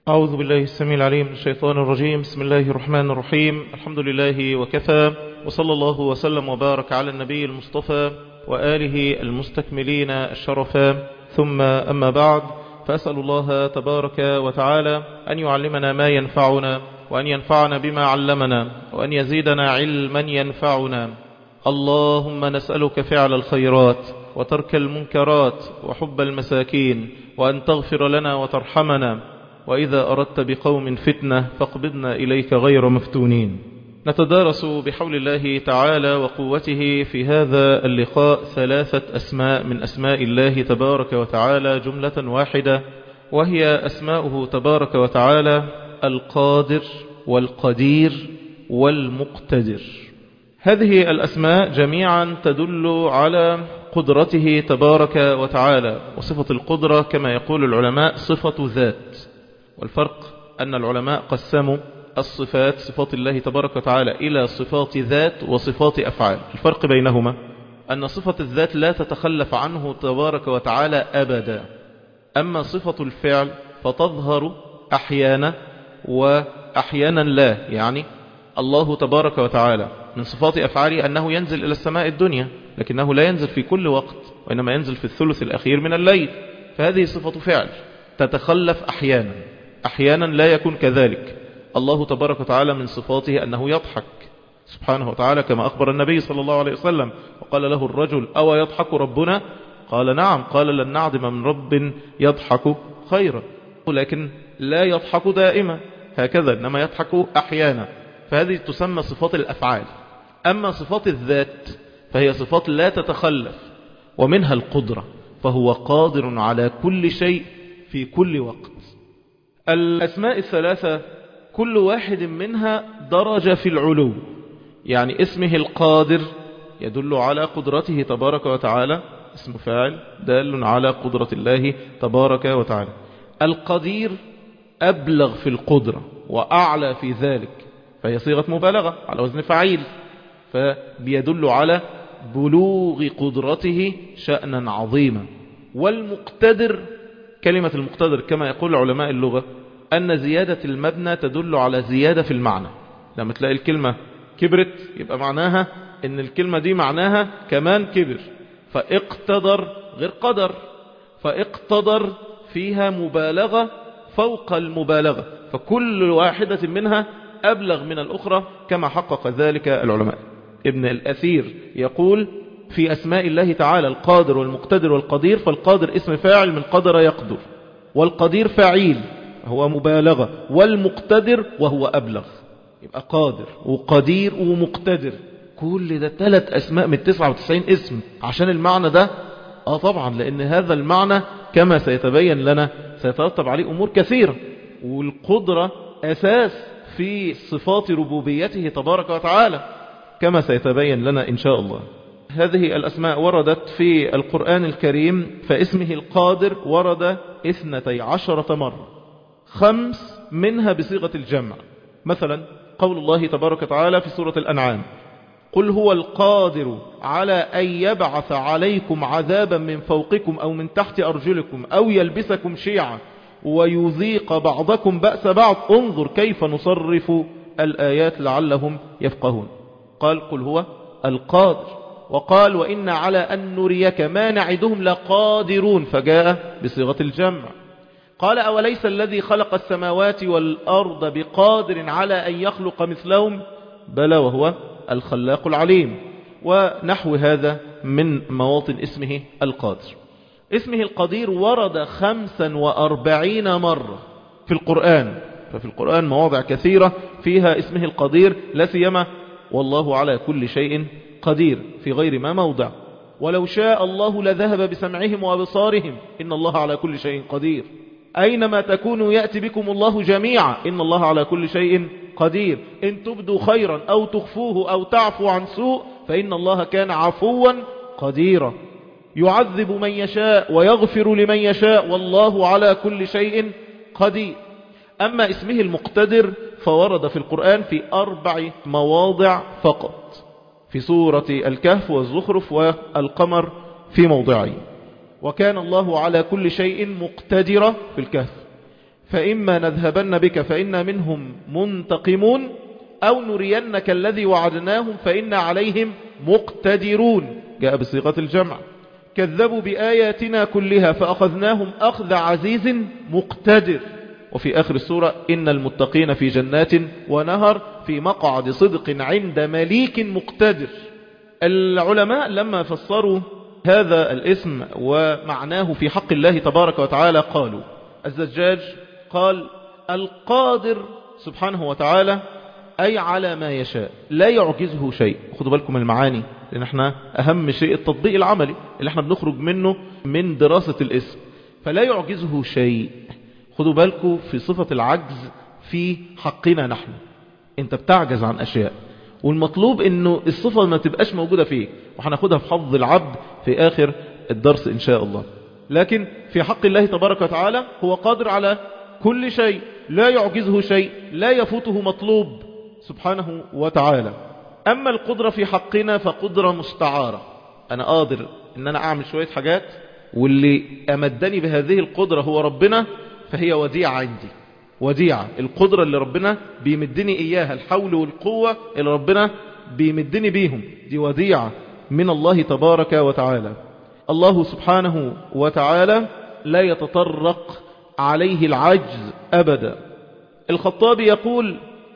أعوذ بالله السميع العليم من الشيطان الرجيم بسم الله الرحمن الرحيم الحمد لله وكفى وصلى الله وسلم وبارك على النبي المصطفى وآله المستكملين الشرفا ثم أما بعد فأسأل الله تبارك وتعالى أن يعلمنا ما ينفعنا وأن ينفعنا بما علمنا وأن يزيدنا علما ينفعنا اللهم نسألك فعل الخيرات وترك المنكرات وحب المساكين وأن تغفر لنا وترحمنا وإذا أردت بقوم فتنة فاقبضنا إليك غير مفتونين نتدارس بحول الله تعالى وقوته في هذا اللقاء ثلاثة أسماء من أسماء الله تبارك وتعالى جملة واحدة وهي أسماؤه تبارك وتعالى القادر والقدير والمقتدر هذه الأسماء جميعا تدل على قدرته تبارك وتعالى وصفة القدرة كما يقول العلماء صفة ذات والفرق أن العلماء قسموا الصفات صفات الله تبارك وتعالى إلى صفات ذات وصفات أفعال الفرق بينهما أن صفة الذات لا تتخلف عنه تبارك وتعالى أبدا أما صفة الفعل فتظهر أحيانا وأحيانا لا يعني الله تبارك وتعالى من صفات أفعاله أنه ينزل إلى السماء الدنيا لكنه لا ينزل في كل وقت وإنما ينزل في الثلث الأخير من الليل فهذه صفة فعل تتخلف أحيانا أحيانا لا يكون كذلك الله تبارك وتعالى من صفاته أنه يضحك سبحانه وتعالى كما أخبر النبي صلى الله عليه وسلم وقال له الرجل أو يضحك ربنا قال نعم قال لن نعدم من رب يضحك خيرا لكن لا يضحك دائما هكذا إنما يضحك أحيانا فهذه تسمى صفات الأفعال أما صفات الذات فهي صفات لا تتخلف ومنها القدرة فهو قادر على كل شيء في كل وقت الأسماء الثلاثة كل واحد منها درجة في العلو يعني اسمه القادر يدل على قدرته تبارك وتعالى اسم فاعل دال على قدرة الله تبارك وتعالى القدير أبلغ في القدرة وأعلى في ذلك فهي صيغة مبالغة على وزن فعيل فبيدل على بلوغ قدرته شأنا عظيما والمقتدر كلمة المقتدر كما يقول علماء اللغة أن زيادة المبنى تدل على زيادة في المعنى لما تلاقي الكلمة كبرت يبقى معناها ان الكلمة دي معناها كمان كبر فاقتدر غير قدر فاقتدر فيها مبالغة فوق المبالغة فكل واحدة منها أبلغ من الأخرى كما حقق ذلك العلماء ابن الأثير يقول في أسماء الله تعالى القادر والمقتدر والقدير فالقادر اسم فاعل من قدر يقدر والقدير فعيل هو مبالغة والمقتدر وهو أبلغ يبقى قادر وقدير ومقتدر كل ده ثلاث أسماء من 99 اسم عشان المعنى ده آه طبعا لأن هذا المعنى كما سيتبين لنا سيترتب عليه أمور كثيرة والقدرة أساس في صفات ربوبيته تبارك وتعالى كما سيتبين لنا إن شاء الله هذه الأسماء وردت في القرآن الكريم فاسمه القادر ورد اثنتي عشرة مرة خمس منها بصيغة الجمع مثلا قول الله تبارك وتعالى في سورة الأنعام قل هو القادر على أن يبعث عليكم عذابا من فوقكم أو من تحت أرجلكم أو يلبسكم شيعا ويذيق بعضكم بأس بعض انظر كيف نصرف الآيات لعلهم يفقهون قال قل هو القادر وقال وإن على أن نريك ما نعدهم لقادرون فجاء بصيغة الجمع قال أوليس الذي خلق السماوات والأرض بقادر على أن يخلق مثلهم بلى وهو الخلاق العليم ونحو هذا من مواطن اسمه القادر اسمه القدير ورد خمسا وأربعين مرة في القرآن ففي القرآن مواضع كثيرة فيها اسمه القدير لا سيما والله على كل شيء قدير في غير ما موضع ولو شاء الله لذهب بسمعهم وأبصارهم إن الله على كل شيء قدير أينما تكونوا يأتي بكم الله جميعا إن الله على كل شيء قدير إن تبدوا خيرا أو تخفوه أو تعفو عن سوء فإن الله كان عفوا قديرا يعذب من يشاء ويغفر لمن يشاء والله على كل شيء قدير أما اسمه المقتدر فورد في القرآن في أربع مواضع فقط في سورة الكهف والزخرف والقمر في موضعين وكان الله على كل شيء مقتدرا في الكهف فإما نذهبن بك فإنا منهم منتقمون أو نرينك الذي وعدناهم فإنا عليهم مقتدرون جاء بصيغة الجمع كذبوا بآياتنا كلها فأخذناهم أخذ عزيز مقتدر وفي آخر السورة إن المتقين في جنات ونهر في مقعد صدق عند مليك مقتدر العلماء لما فسروا هذا الاسم ومعناه في حق الله تبارك وتعالى قالوا الزجاج قال القادر سبحانه وتعالى أي على ما يشاء لا يعجزه شيء خدوا بالكم المعاني لأن احنا أهم شيء التطبيق العملي اللي احنا بنخرج منه من دراسة الاسم فلا يعجزه شيء خدوا بالكم في صفة العجز في حقنا نحن انت بتعجز عن أشياء والمطلوب انه الصفة ما تبقاش موجودة فيك وهناخدها في حظ العبد في آخر الدرس إن شاء الله لكن في حق الله تبارك وتعالى هو قادر على كل شيء لا يعجزه شيء لا يفوته مطلوب سبحانه وتعالى أما القدرة في حقنا فقدرة مستعارة أنا قادر أن أنا أعمل شوية حاجات واللي أمدني بهذه القدرة هو ربنا فهي وديعة عندي وديعة القدرة اللي ربنا بيمدني إياها الحول والقوة اللي ربنا بيمدني بيهم دي وديعة من الله تبارك وتعالى الله سبحانه وتعالى لا يتطرق عليه العجز أبدا الخطابي يقول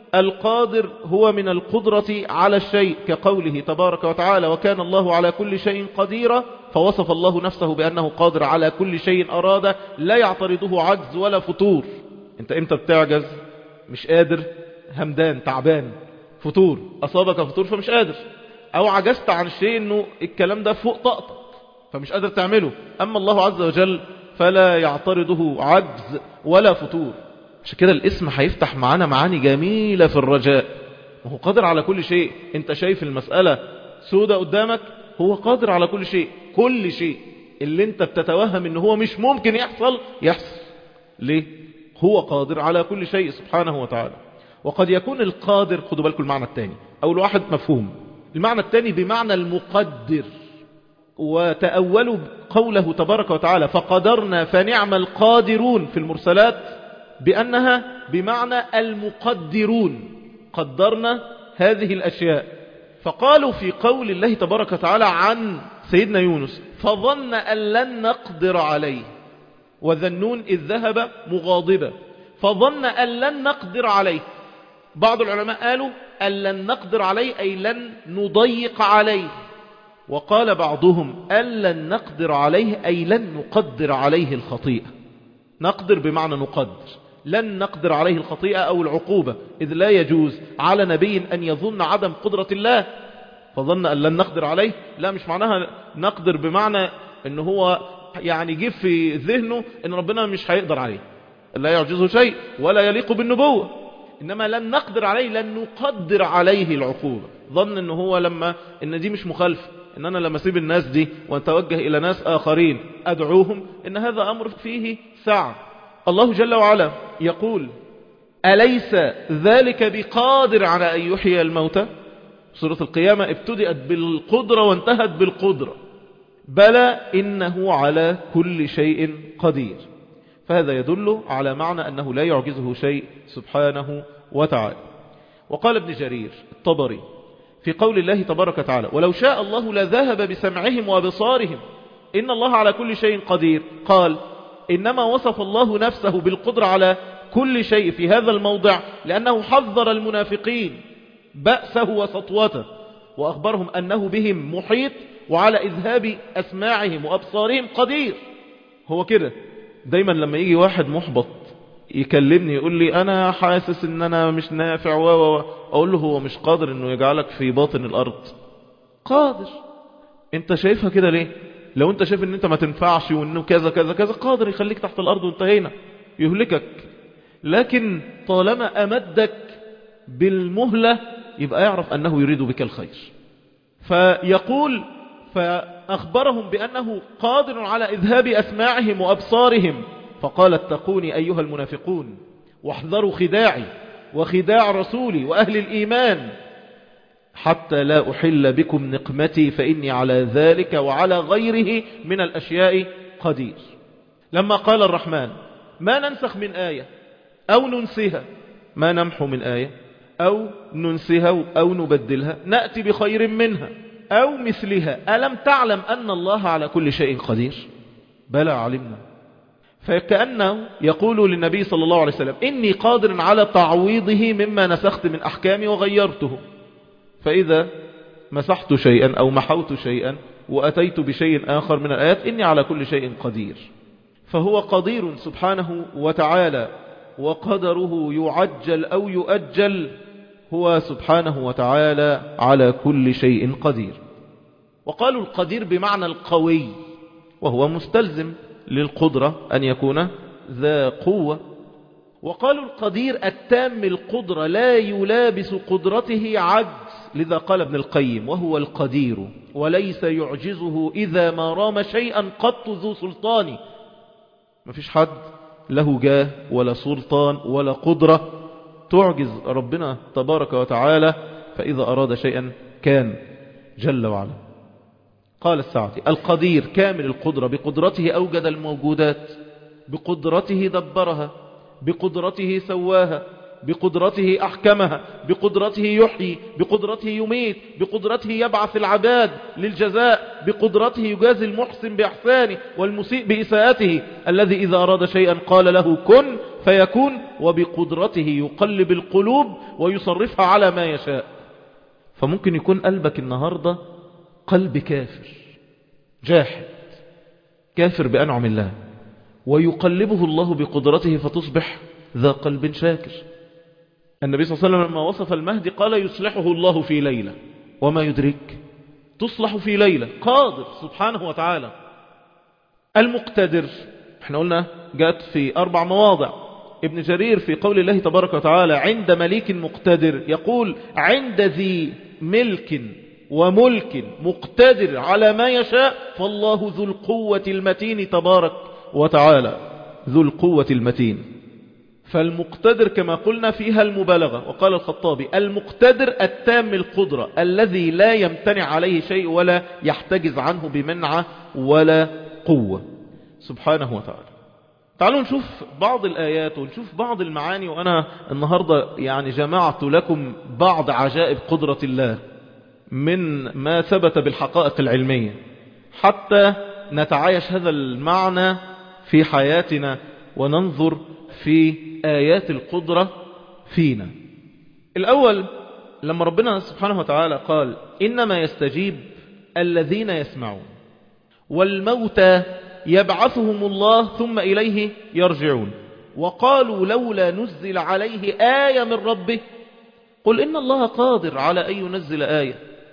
القادر هو من القدرة على الشيء كقوله تبارك وتعالى وكان الله على كل شيء قديرا فوصف الله نفسه بأنه قادر على كل شيء أراد لا يعترضه عجز ولا فتور انت امتى بتعجز مش قادر همدان تعبان فتور أصابك فتور فمش قادر أو عجزت عن شيء أنه الكلام ده فوق طاقتك فمش قادر تعمله أما الله عز وجل فلا يعترضه عجز ولا فتور عشان كده الاسم هيفتح معانا معاني جميلة في الرجاء وهو قادر على كل شيء انت شايف المسألة سودة قدامك هو قادر على كل شيء كل شيء اللي انت بتتوهم ان هو مش ممكن يحصل يحصل ليه هو قادر على كل شيء سبحانه وتعالى وقد يكون القادر خدوا بالكم المعنى الثاني اول واحد مفهوم المعنى الثاني بمعنى المقدر وتأولوا قوله تبارك وتعالى فقدرنا فنعم القادرون في المرسلات بأنها بمعنى المقدرون قدرنا هذه الأشياء فقالوا في قول الله تبارك وتعالى عن سيدنا يونس فظن أن لن نقدر عليه وذنون إذ ذهب مغاضبا فظن أن لن نقدر عليه بعض العلماء قالوا أن لن نقدر عليه أي لن نضيق عليه وقال بعضهم أن لن نقدر عليه أي لن نقدر عليه الخطيئة نقدر بمعنى نقدر لن نقدر عليه الخطيئة أو العقوبة إذ لا يجوز على نبي أن يظن عدم قدرة الله فظن أن لن نقدر عليه لا مش معناها نقدر بمعنى أنه هو يعني جيب في ذهنه أن ربنا مش هيقدر عليه لا يعجزه شيء ولا يليق بالنبوة إنما لن نقدر عليه لن نقدر عليه العقوبة ظن أنه هو لما أن دي مش مخالفة ان انا لما اسيب الناس دي واتوجه الى ناس اخرين ادعوهم ان هذا امر فيه سعة الله جل وعلا يقول أليس ذلك بقادر على أن يحيي الموتى سورة القيامة ابتدأت بالقدرة وانتهت بالقدرة بلى إنه على كل شيء قدير فهذا يدل على معنى أنه لا يعجزه شيء سبحانه وتعالى وقال ابن جرير الطبري في قول الله تبارك وتعالى ولو شاء الله لذهب بسمعهم وبصارهم إن الله على كل شيء قدير قال إنما وصف الله نفسه بالقدرة على كل شيء في هذا الموضع لأنه حذر المنافقين بأسه وسطوته وأخبرهم أنه بهم محيط وعلى إذهاب أسماعهم وأبصارهم قدير هو كده دايما لما يجي واحد محبط يكلمني يقول لي أنا حاسس أن أنا مش نافع و أقول له هو مش قادر أنه يجعلك في باطن الأرض قادر أنت شايفها كده ليه لو أنت شايف أن أنت ما تنفعش وأنه كذا كذا كذا قادر يخليك تحت الأرض وانتهينا يهلكك لكن طالما أمدك بالمهلة يبقى يعرف أنه يريد بك الخير فيقول فأخبرهم بأنه قادر على إذهاب أسماعهم وأبصارهم فقال اتقوني أيها المنافقون واحذروا خداعي وخداع رسولي وأهل الإيمان حتى لا أحل بكم نقمتي فإني على ذلك وعلى غيره من الأشياء قدير لما قال الرحمن ما ننسخ من آية أو ننسها ما نمحو من آية أو ننسها أو نبدلها نأتي بخير منها أو مثلها ألم تعلم أن الله على كل شيء قدير بلى علمنا فكأنه يقول للنبي صلى الله عليه وسلم إني قادر على تعويضه مما نسخت من أحكامي وغيرته فإذا مسحت شيئا أو محوت شيئا وأتيت بشيء آخر من الآيات إني على كل شيء قدير فهو قدير سبحانه وتعالى وقدره يعجل أو يؤجل هو سبحانه وتعالى على كل شيء قدير وقالوا القدير بمعنى القوي وهو مستلزم للقدرة أن يكون ذا قوة وقالوا القدير التام القدرة لا يلابس قدرته عجز لذا قال ابن القيم وهو القدير وليس يعجزه إذا ما رام شيئا قط ذو سلطان ما فيش حد له جاه ولا سلطان ولا قدرة تعجز ربنا تبارك وتعالى فإذا أراد شيئا كان جل وعلا قال السعدي القدير كامل القدرة بقدرته أوجد الموجودات بقدرته دبرها بقدرته سواها بقدرته أحكمها بقدرته يحيي بقدرته يميت بقدرته يبعث العباد للجزاء بقدرته يجازي المحسن بإحسانه والمسيء بإساءته الذي إذا أراد شيئا قال له كن فيكون وبقدرته يقلب القلوب ويصرفها على ما يشاء فممكن يكون قلبك النهاردة قلب كافر جاحد كافر بأنعم الله ويقلبه الله بقدرته فتصبح ذا قلب شاكر النبي صلى الله عليه وسلم لما وصف المهدي قال يصلحه الله في ليلة وما يدرك تصلح في ليلة قادر سبحانه وتعالى المقتدر احنا قلنا جاءت في أربع مواضع ابن جرير في قول الله تبارك وتعالى عند مليك مقتدر يقول عند ذي ملك وملك مقتدر على ما يشاء فالله ذو القوة المتين تبارك وتعالى ذو القوة المتين فالمقتدر كما قلنا فيها المبالغة وقال الخطابي المقتدر التام القدرة الذي لا يمتنع عليه شيء ولا يحتجز عنه بمنعة ولا قوة سبحانه وتعالى تعالوا نشوف بعض الآيات ونشوف بعض المعاني وأنا النهاردة يعني جمعت لكم بعض عجائب قدرة الله من ما ثبت بالحقائق العلمية حتى نتعايش هذا المعنى في حياتنا وننظر في آيات القدرة فينا الأول لما ربنا سبحانه وتعالى قال إنما يستجيب الذين يسمعون والموتى يبعثهم الله ثم إليه يرجعون وقالوا لولا نزل عليه آية من ربه قل إن الله قادر على أن ينزل آية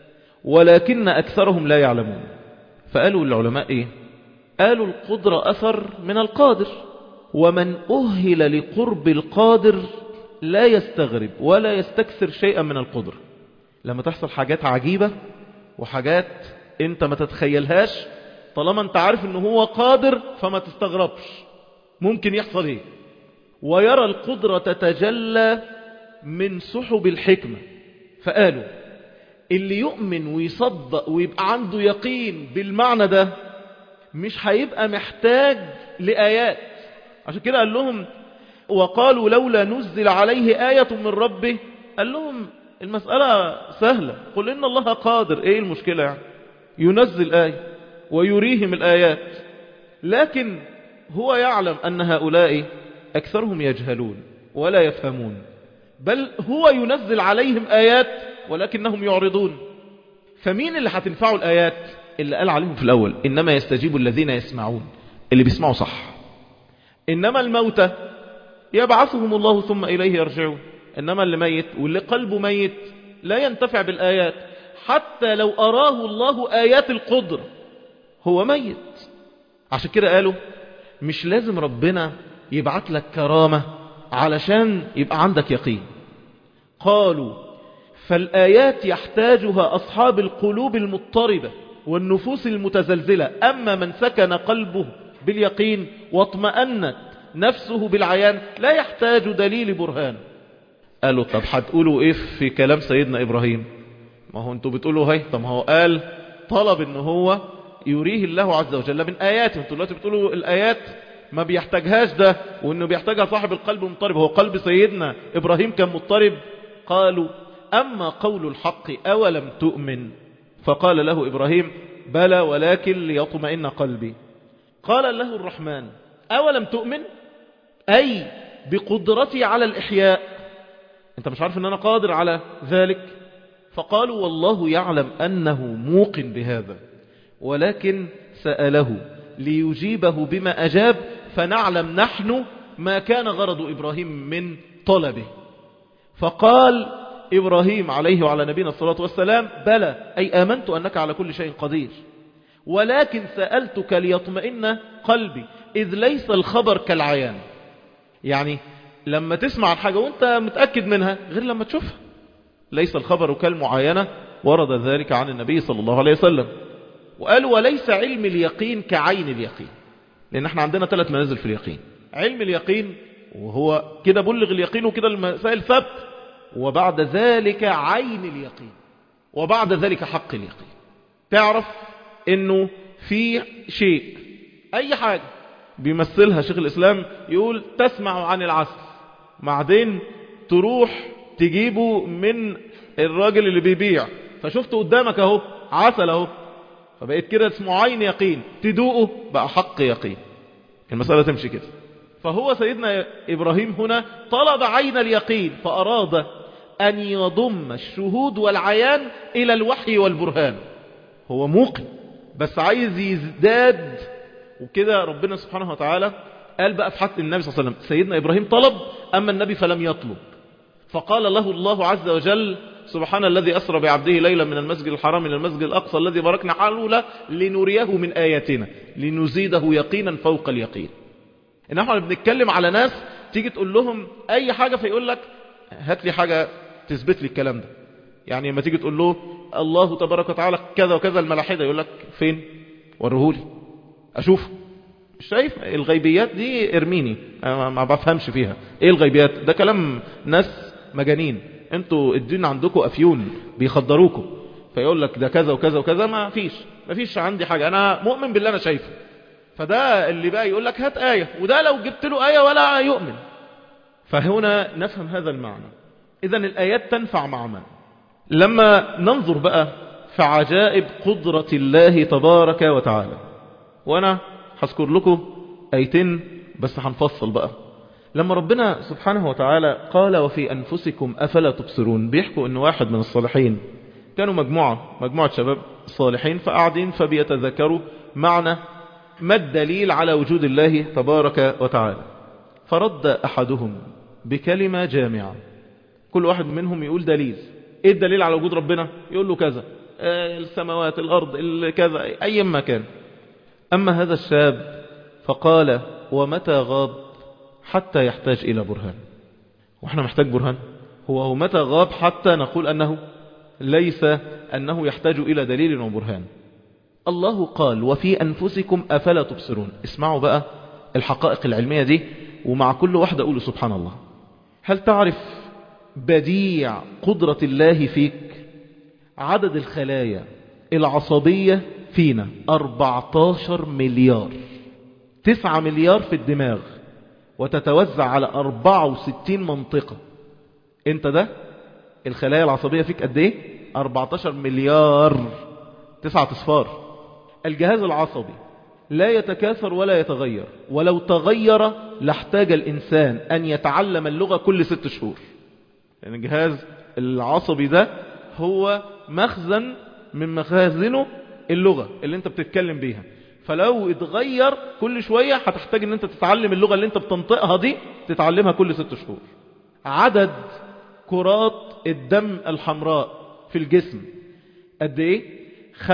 ولكن أكثرهم لا يعلمون فقالوا العلماء إيه قالوا القدرة أثر من القادر ومن أهل لقرب القادر لا يستغرب ولا يستكثر شيئا من القدرة لما تحصل حاجات عجيبة وحاجات انت ما تتخيلهاش طالما انت عارف انه هو قادر فما تستغربش ممكن يحصل ايه ويرى القدرة تتجلى من سحب الحكمة فقالوا اللي يؤمن ويصدق ويبقى عنده يقين بالمعنى ده مش هيبقى محتاج لآيات عشان كده قال لهم وقالوا لولا نزل عليه آية من ربه قال لهم المسألة سهلة قل إن الله قادر إيه المشكلة يعني ينزل آية ويريهم الآيات لكن هو يعلم أن هؤلاء أكثرهم يجهلون ولا يفهمون بل هو ينزل عليهم آيات ولكنهم يعرضون فمين اللي هتنفعوا الآيات اللي قال عليهم في الأول إنما يستجيب الذين يسمعون اللي بيسمعوا صح إنما الموتى يبعثهم الله ثم إليه يرجعون إنما اللي ميت واللي قلبه ميت لا ينتفع بالآيات حتى لو أراه الله آيات القدر هو ميت عشان كده قالوا مش لازم ربنا يبعت لك كرامة علشان يبقى عندك يقين قالوا فالآيات يحتاجها أصحاب القلوب المضطربة والنفوس المتزلزلة أما من سكن قلبه باليقين واطمأنت نفسه بالعيان لا يحتاج دليل برهان قالوا طب هتقولوا ايه في كلام سيدنا إبراهيم ما هو انتوا بتقولوا هاي طب ما هو قال طلب ان هو يريه الله عز وجل من آياته انتوا دلوقتي بتقولوا الآيات ما بيحتاجهاش ده وانه بيحتاجها صاحب القلب المضطرب هو قلب سيدنا ابراهيم كان مضطرب قالوا اما قول الحق اولم تؤمن فقال له ابراهيم بلى ولكن ليطمئن قلبي قال له الرحمن اولم تؤمن اي بقدرتي على الاحياء انت مش عارف ان انا قادر على ذلك فقالوا والله يعلم انه موقن بهذا ولكن سأله ليجيبه بما أجاب فنعلم نحن ما كان غرض إبراهيم من طلبه فقال إبراهيم عليه وعلى نبينا الصلاة والسلام بلى أي آمنت أنك على كل شيء قدير ولكن سألتك ليطمئن قلبي إذ ليس الخبر كالعيان يعني لما تسمع عن حاجة وانت متأكد منها غير لما تشوفها ليس الخبر كالمعاينة ورد ذلك عن النبي صلى الله عليه وسلم وقال وليس علم اليقين كعين اليقين لأن احنا عندنا ثلاث منازل في اليقين علم اليقين وهو كده بلغ اليقين وكده المسائل ثبت وبعد ذلك عين اليقين وبعد ذلك حق اليقين تعرف انه في شيء اي حاجة بيمثلها شيخ الاسلام يقول تسمع عن العسل بعدين تروح تجيبه من الراجل اللي بيبيع فشفته قدامك اهو عسل اهو فبقيت كده اسمه عين يقين تدوقه بقى حق يقين المسألة تمشي كده فهو سيدنا إبراهيم هنا طلب عين اليقين فأراد أن يضم الشهود والعيان إلى الوحي والبرهان هو موقن بس عايز يزداد وكده ربنا سبحانه وتعالى قال بقى في حق النبي صلى الله عليه وسلم سيدنا إبراهيم طلب أما النبي فلم يطلب فقال له الله عز وجل سبحان الذي أسرى بعبده ليلا من المسجد الحرام إلى المسجد الأقصى الذي باركنا حوله لنريه من آياتنا لنزيده يقينا فوق اليقين إن احنا بنتكلم على ناس تيجي تقول لهم أي حاجة فيقول لك هات لي حاجة تثبت لي الكلام ده يعني لما تيجي تقول له الله تبارك وتعالى كذا وكذا الملاحدة يقول لك فين ورهولي أشوف شايف الغيبيات دي ارميني أنا ما بفهمش فيها ايه الغيبيات ده كلام ناس مجانين انتوا الدين عندكم افيون بيخدروكم فيقول لك ده كذا وكذا وكذا ما فيش ما فيش عندي حاجة انا مؤمن باللي انا شايفه فده اللي بقى يقول لك هات آية وده لو جبت له آية ولا يؤمن فهنا نفهم هذا المعنى اذا الآيات تنفع مع من لما ننظر بقى في عجائب قدرة الله تبارك وتعالى وانا هذكر لكم ايتين بس هنفصل بقى لما ربنا سبحانه وتعالى قال وفي أنفسكم أفلا تبصرون بيحكوا أن واحد من الصالحين كانوا مجموعة مجموعة شباب صالحين فقاعدين فبيتذكروا معنى ما الدليل على وجود الله تبارك وتعالى فرد أحدهم بكلمة جامعة كل واحد منهم يقول دليل ايه الدليل على وجود ربنا يقول له كذا آه السماوات الأرض كذا أي مكان أما هذا الشاب فقال ومتى غاب حتى يحتاج إلى برهان وإحنا محتاج برهان هو متى غاب حتى نقول أنه ليس أنه يحتاج إلى دليل وبرهان الله قال وفي أنفسكم أفلا تبصرون اسمعوا بقى الحقائق العلمية دي ومع كل واحدة أقول سبحان الله هل تعرف بديع قدرة الله فيك عدد الخلايا العصبية فينا 14 مليار 9 مليار في الدماغ وتتوزع على 64 منطقة انت ده الخلايا العصبية فيك قد ايه 14 مليار تسعة اصفار الجهاز العصبي لا يتكاثر ولا يتغير ولو تغير لاحتاج الإنسان أن يتعلم اللغة كل ست شهور لأن يعني الجهاز العصبي ده هو مخزن من مخازنه اللغة اللي انت بتتكلم بيها فلو اتغير كل شوية هتحتاج ان انت تتعلم اللغة اللي انت بتنطقها دي تتعلمها كل ست شهور عدد كرات الدم الحمراء في الجسم قد ايه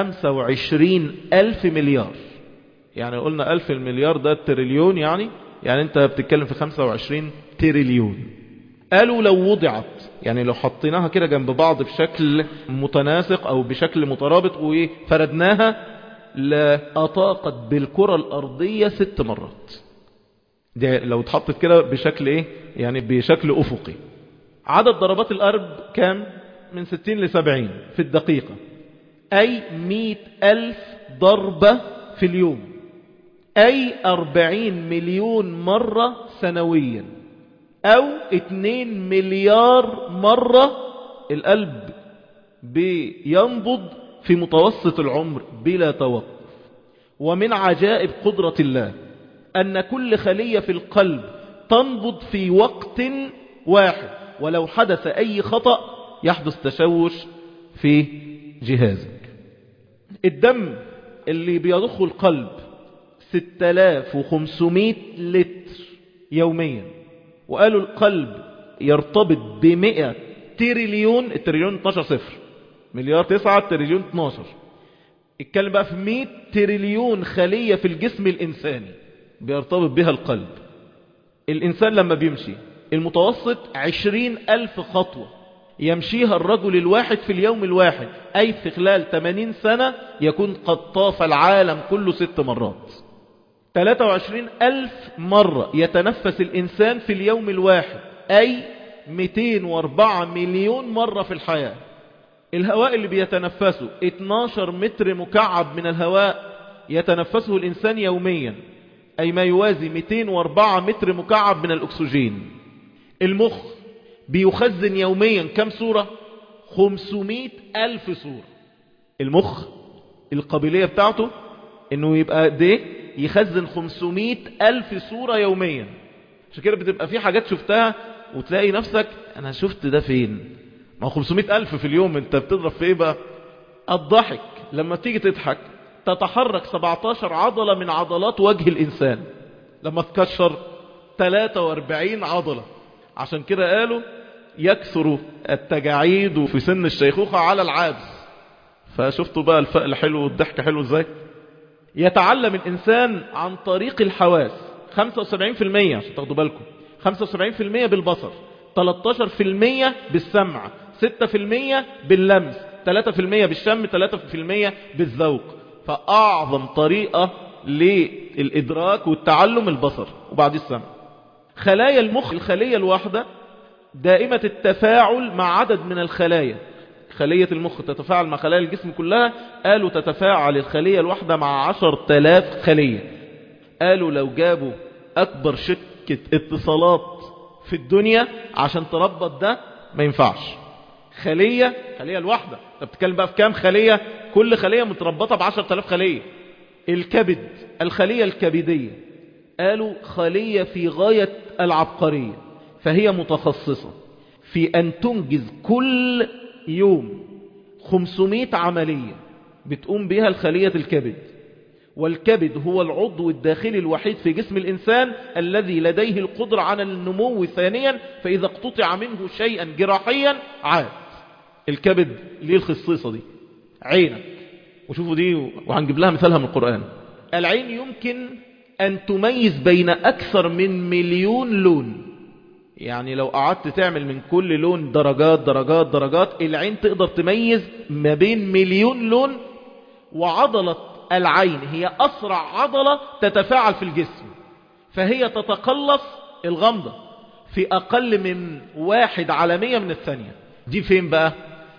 25 ألف مليار يعني قلنا ألف المليار ده تريليون يعني يعني انت بتتكلم في 25 تريليون قالوا لو وضعت يعني لو حطيناها كده جنب بعض بشكل متناسق او بشكل مترابط وفردناها لأطاقت بالكرة الأرضية ست مرات دي لو اتحطت كده بشكل ايه يعني بشكل أفقي عدد ضربات القلب كام من 60 ل 70 في الدقيقة أي مئة ألف ضربة في اليوم أي أربعين مليون مرة سنويا أو اتنين مليار مرة القلب بينبض في متوسط العمر بلا توقف ومن عجائب قدرة الله أن كل خلية في القلب تنبض في وقت واحد ولو حدث أي خطأ يحدث تشوش في جهازك الدم اللي بيضخه القلب 6500 لتر يوميا وقالوا القلب يرتبط ب 100 تريليون التريليون 12 صفر مليار 9 تريليون 12 اتكلم بقى في 100 تريليون خلية في الجسم الإنساني بيرتبط بها القلب الإنسان لما بيمشي المتوسط عشرين ألف خطوة يمشيها الرجل الواحد في اليوم الواحد أي في خلال 80 سنة يكون قد طاف العالم كله ست مرات 23 ألف مرة يتنفس الإنسان في اليوم الواحد أي 204 مليون مرة في الحياة الهواء اللي بيتنفسه 12 متر مكعب من الهواء يتنفسه الإنسان يوميا أي ما يوازي 204 متر مكعب من الأكسجين المخ بيخزن يوميا كم صورة 500 ألف صورة المخ القابلية بتاعته انه يبقى ده يخزن 500 ألف صورة يوميا عشان كده بتبقى في حاجات شفتها وتلاقي نفسك انا شفت ده فين ما هو 500 ألف في اليوم انت بتضرب في ايه بقى الضحك لما تيجي تضحك تتحرك 17 عضلة من عضلات وجه الإنسان لما تكشر 43 عضلة عشان كده قالوا يكثر التجاعيد في سن الشيخوخة على العابس فشفتوا بقى الفقل حلو والضحك حلو ازاي يتعلم الإنسان عن طريق الحواس 75% عشان تاخدوا بالكم 75% بالبصر 13% بالسمع 6% باللمس 3% بالشم 3% بالذوق فأعظم طريقة للإدراك والتعلم البصر وبعد السمع خلايا المخ الخلية الواحدة دائمة التفاعل مع عدد من الخلايا خلية المخ تتفاعل مع خلايا الجسم كلها قالوا تتفاعل الخلية الواحدة مع عشر تلاف خلية قالوا لو جابوا أكبر شركة اتصالات في الدنيا عشان تربط ده ما ينفعش خلية خلية الواحدة انت بتتكلم بقى في كام خلية كل خلية متربطة بعشر تلاف خلية الكبد الخلية الكبدية قالوا خلية في غاية العبقرية فهي متخصصة في أن تنجز كل يوم 500 عملية بتقوم بها الخلية الكبد والكبد هو العضو الداخلي الوحيد في جسم الإنسان الذي لديه القدرة على النمو ثانيا فإذا اقتطع منه شيئا جراحيا عاد الكبد ليه الخصيصة دي عينك وشوفوا دي وهنجيب لها مثالها من القرآن العين يمكن أن تميز بين أكثر من مليون لون يعني لو قعدت تعمل من كل لون درجات درجات درجات العين تقدر تميز ما بين مليون لون وعضلة العين هي أسرع عضلة تتفاعل في الجسم فهي تتقلص الغمضة في أقل من واحد على مية من الثانية دي فين بقى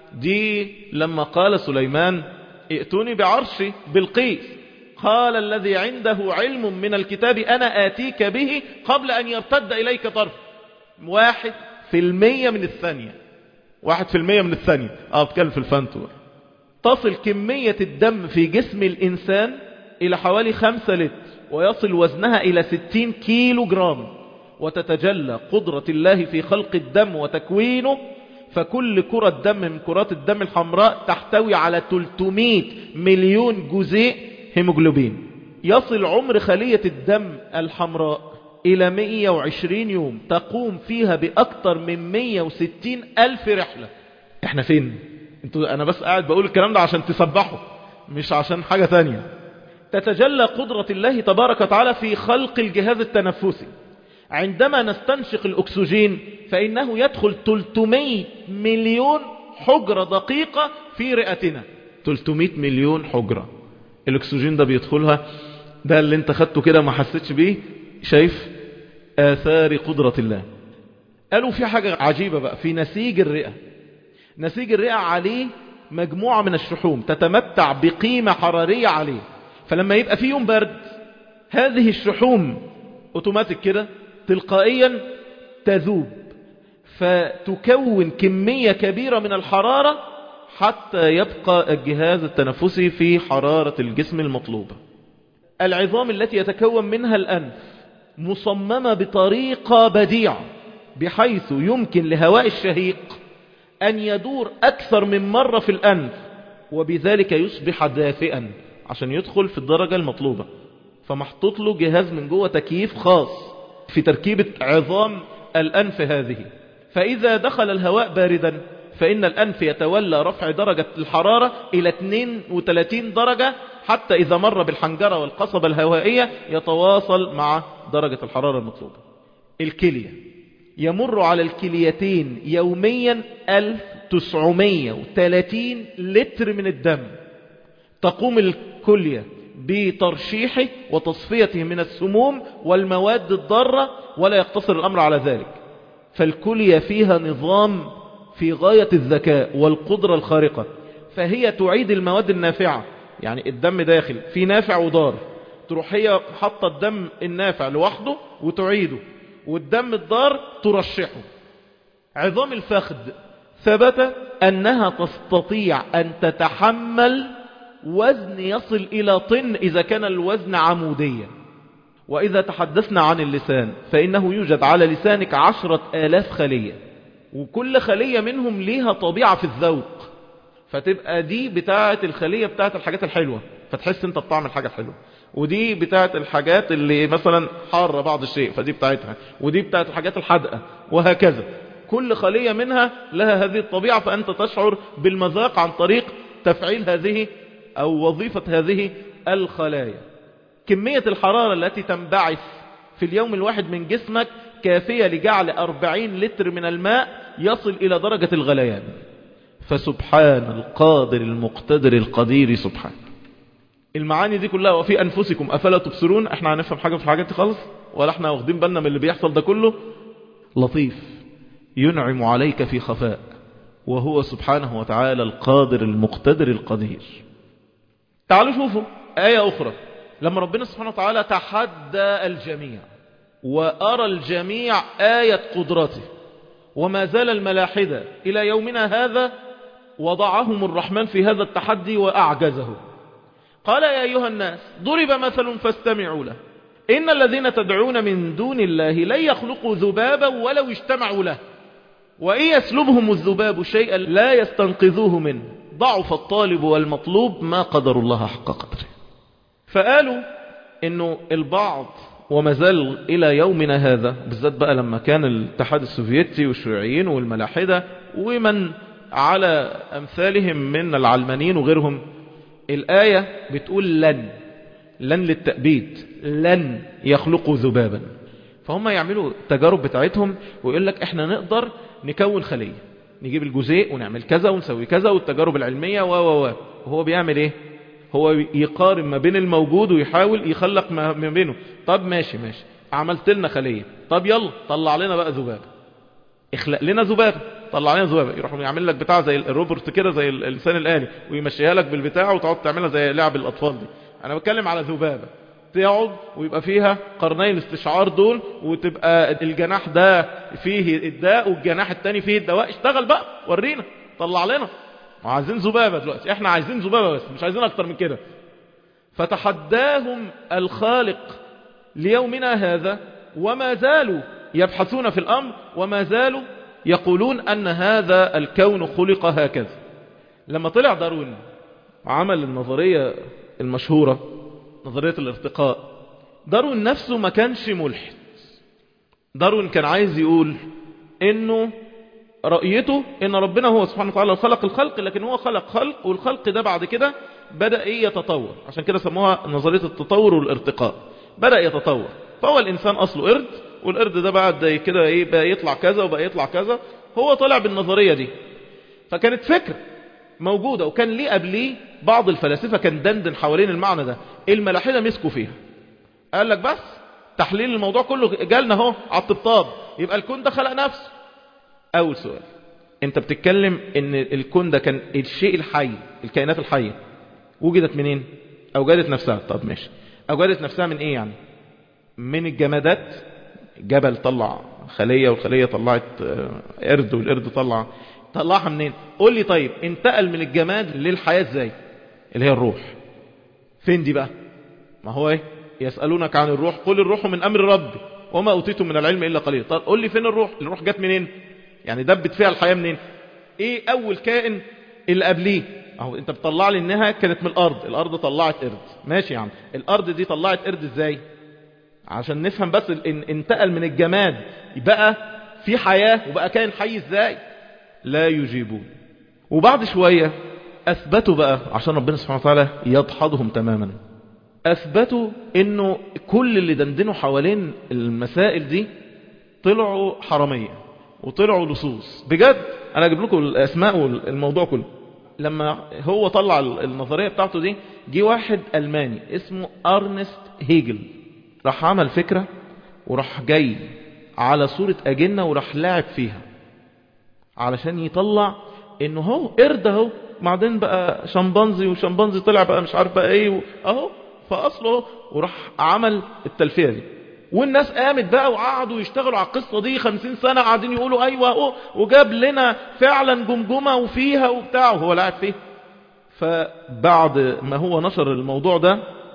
دي لما قال سليمان ائتوني بعرشي بالقيس قال الذي عنده علم من الكتاب أنا آتيك به قبل أن يرتد إليك طرف واحد في المية من الثانية واحد في المية من الثانية اه بتكلم في الفانتور تصل كمية الدم في جسم الإنسان إلى حوالي خمسة لتر ويصل وزنها إلى ستين كيلو جرام وتتجلى قدرة الله في خلق الدم وتكوينه فكل كرة دم من كرات الدم الحمراء تحتوي على 300 مليون جزيء هيموجلوبين يصل عمر خلية الدم الحمراء إلى 120 يوم تقوم فيها بأكثر من 160 ألف رحلة احنا فين انتوا انا بس قاعد بقول الكلام ده عشان تسبحوا مش عشان حاجة تانية تتجلى قدرة الله تبارك وتعالى في خلق الجهاز التنفسي عندما نستنشق الأكسجين فإنه يدخل 300 مليون حجرة دقيقة في رئتنا 300 مليون حجرة الأكسجين ده بيدخلها ده اللي انت خدته كده ما حسيتش بيه شايف آثار قدرة الله قالوا في حاجة عجيبة بقى في نسيج الرئة نسيج الرئة عليه مجموعة من الشحوم تتمتع بقيمة حرارية عليه فلما يبقى في يوم برد هذه الشحوم اوتوماتيك كده تلقائيا تذوب فتكون كمية كبيرة من الحرارة حتى يبقى الجهاز التنفسي في حرارة الجسم المطلوبة العظام التي يتكون منها الأنف مصممة بطريقة بديعة بحيث يمكن لهواء الشهيق أن يدور أكثر من مرة في الأنف وبذلك يصبح دافئا عشان يدخل في الدرجة المطلوبة فمحطوط له جهاز من جوه تكييف خاص في تركيبة عظام الأنف هذه فإذا دخل الهواء باردا فإن الأنف يتولى رفع درجة الحرارة إلى 32 درجة حتى إذا مر بالحنجرة والقصبة الهوائية يتواصل مع درجة الحرارة المطلوبة الكلية يمر على الكليتين يوميا 1930 لتر من الدم تقوم الكلية بترشيحه وتصفيته من السموم والمواد الضارة ولا يقتصر الأمر على ذلك فالكلية فيها نظام في غاية الذكاء والقدرة الخارقة فهي تعيد المواد النافعة يعني الدم داخل في نافع وضار تروح هي حاطة الدم النافع لوحده وتعيده والدم الضار ترشحه عظام الفخذ ثبت أنها تستطيع أن تتحمل وزن يصل إلى طن إذا كان الوزن عموديا وإذا تحدثنا عن اللسان فإنه يوجد على لسانك عشرة آلاف خلية وكل خلية منهم ليها طبيعة في الذوق فتبقى دي بتاعة الخلية بتاعة الحاجات الحلوة فتحس انت بطعم الحاجة الحلوة ودي بتاعة الحاجات اللي مثلا حارة بعض الشيء فدي بتاعتها ودي بتاعة الحاجات الحدقة وهكذا كل خلية منها لها هذه الطبيعة فأنت تشعر بالمذاق عن طريق تفعيل هذه أو وظيفة هذه الخلايا كمية الحرارة التي تنبعث في اليوم الواحد من جسمك كافية لجعل أربعين لتر من الماء يصل إلى درجة الغليان فسبحان القادر المقتدر القدير سبحانه المعاني دي كلها وفي أنفسكم أفلا تبصرون احنا هنفهم حاجة في الحاجات دي خالص ولا احنا واخدين بالنا من اللي بيحصل ده كله لطيف ينعم عليك في خفاء وهو سبحانه وتعالى القادر المقتدر القدير تعالوا شوفوا آية أخرى لما ربنا سبحانه وتعالى تحدى الجميع وأرى الجميع آية قدرته وما زال الملاحدة إلى يومنا هذا وضعهم الرحمن في هذا التحدي وأعجزه قال يا أيها الناس ضرب مثل فاستمعوا له إن الذين تدعون من دون الله لن يخلقوا ذبابا ولو اجتمعوا له وإن يسلبهم الذباب شيئا لا يستنقذوه منه ضعف الطالب والمطلوب ما قدر الله حق قدره فقالوا انه البعض وما زال الى يومنا هذا بالذات بقى لما كان الاتحاد السوفيتي والشيوعيين والملاحدة ومن على امثالهم من العلمانيين وغيرهم الآية بتقول لن لن للتأبيد لن يخلقوا ذبابا فهم يعملوا التجارب بتاعتهم ويقول لك احنا نقدر نكون خلية نجيب الجزيء ونعمل كذا ونسوي كذا والتجارب العلمية و و و وهو بيعمل ايه هو يقارن ما بين الموجود ويحاول يخلق ما بينه طب ماشي ماشي عملت لنا خلية طب يلا طلع لنا بقى ذبابة اخلق لنا ذبابة طلع لنا ذبابة يروح يعمل لك بتاع زي الروبوت كده زي الانسان الآلي ويمشيها لك بالبتاع وتقعد تعملها زي لعب الأطفال دي أنا بتكلم على ذبابة تقعد ويبقى فيها قرني الاستشعار دول وتبقى الجناح ده فيه الداء والجناح التاني فيه الدواء اشتغل بقى ورينا طلع لنا عايزين ذبابة دلوقتي احنا عايزين ذبابة بس مش عايزين اكتر من كده فتحداهم الخالق ليومنا هذا وما زالوا يبحثون في الأمر وما زالوا يقولون أن هذا الكون خلق هكذا لما طلع داروين عمل النظرية المشهورة نظرية الارتقاء داروين نفسه ما كانش ملحد داروين كان عايز يقول انه رأيته ان ربنا هو سبحانه وتعالى خلق الخلق لكن هو خلق خلق والخلق ده بعد كده بدأ ايه يتطور عشان كده سموها نظرية التطور والارتقاء بدأ يتطور فهو الانسان اصله قرد والقرد ده بعد كده ايه بقى يطلع كذا وبقى يطلع كذا هو طلع بالنظرية دي فكانت فكرة موجودة وكان ليه قبليه بعض الفلاسفة كان دندن حوالين المعنى ده الملاحدة مسكوا فيها قال لك بس تحليل الموضوع كله جالنا اهو على الطبطاب يبقى الكون ده خلق نفسه اول سؤال انت بتتكلم ان الكون ده كان الشيء الحي الكائنات الحية وجدت منين اوجدت نفسها طب ماشي أوجدت نفسها من إيه يعني من الجمادات جبل طلع خلية والخلية طلعت قرد والقرد طلع طلعها منين قول لي طيب انتقل من الجماد للحياة ازاي اللي هي الروح فين دي بقى ما هو ايه يسألونك عن الروح قل الروح من أمر ربي وما أوتيتم من العلم إلا قليل طب قول لي فين الروح الروح جت منين يعني دبت فيها الحياة منين ايه أول كائن اللي قبليه اهو انت بتطلع لي انها كانت من الارض الارض طلعت قرد ماشي يا عم الارض دي طلعت قرد ازاي عشان نفهم بس ان انتقل من الجماد بقى في حياة وبقى كائن حي ازاي لا يجيبون وبعد شوية اثبتوا بقى عشان ربنا سبحانه وتعالى يدحضهم تماما اثبتوا انه كل اللي دندنوا حوالين المسائل دي طلعوا حرامية وطلعوا لصوص بجد انا اجيب لكم الاسماء والموضوع كله لما هو طلع النظرية بتاعته دي جه واحد ألماني اسمه أرنست هيجل راح عمل فكرة وراح جاي على صورة أجنة وراح لاعب فيها علشان يطلع انه هو قرد اهو بعدين بقى شمبانزي وشمبانزي طلع بقى مش عارف بقى ايه اهو فاصله وراح عمل التلفية دي والناس قامت بقى وقعدوا يشتغلوا على القصة دي خمسين سنة قاعدين يقولوا ايوه اهو وجاب لنا فعلا جمجمة وفيها وبتاع وهو لاعب فيه فبعد ما هو نشر الموضوع ده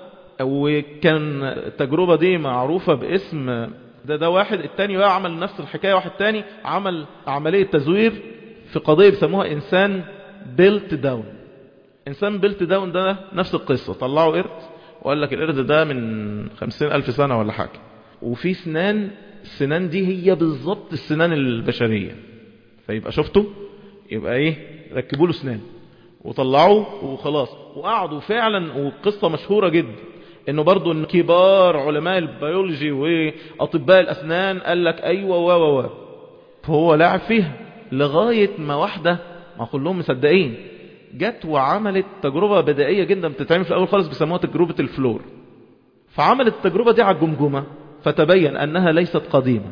وكان التجربة دي معروفة باسم ده ده واحد التاني بقى عمل نفس الحكاية واحد تاني عمل عملية تزوير في قضية بيسموها انسان بيلت داون انسان بيلت داون ده نفس القصة طلعوا قرد وقال لك القرد ده من خمسين الف سنة ولا حاجة وفي سنان السنان دي هي بالظبط السنان البشرية فيبقى شفتوا يبقى ايه ركبوا له سنان وطلعوه وخلاص وقعدوا فعلا والقصة مشهورة جدا انه برضو ان كبار علماء البيولوجي واطباء الاسنان قال لك ايوه و و و فهو لعب فيها لغاية ما واحدة ما كلهم مصدقين جت وعملت تجربة بدائية جدا بتتعمل في الاول خالص بيسموها تجربة الفلور فعملت التجربة دي على الجمجمة فتبين انها ليست قديمة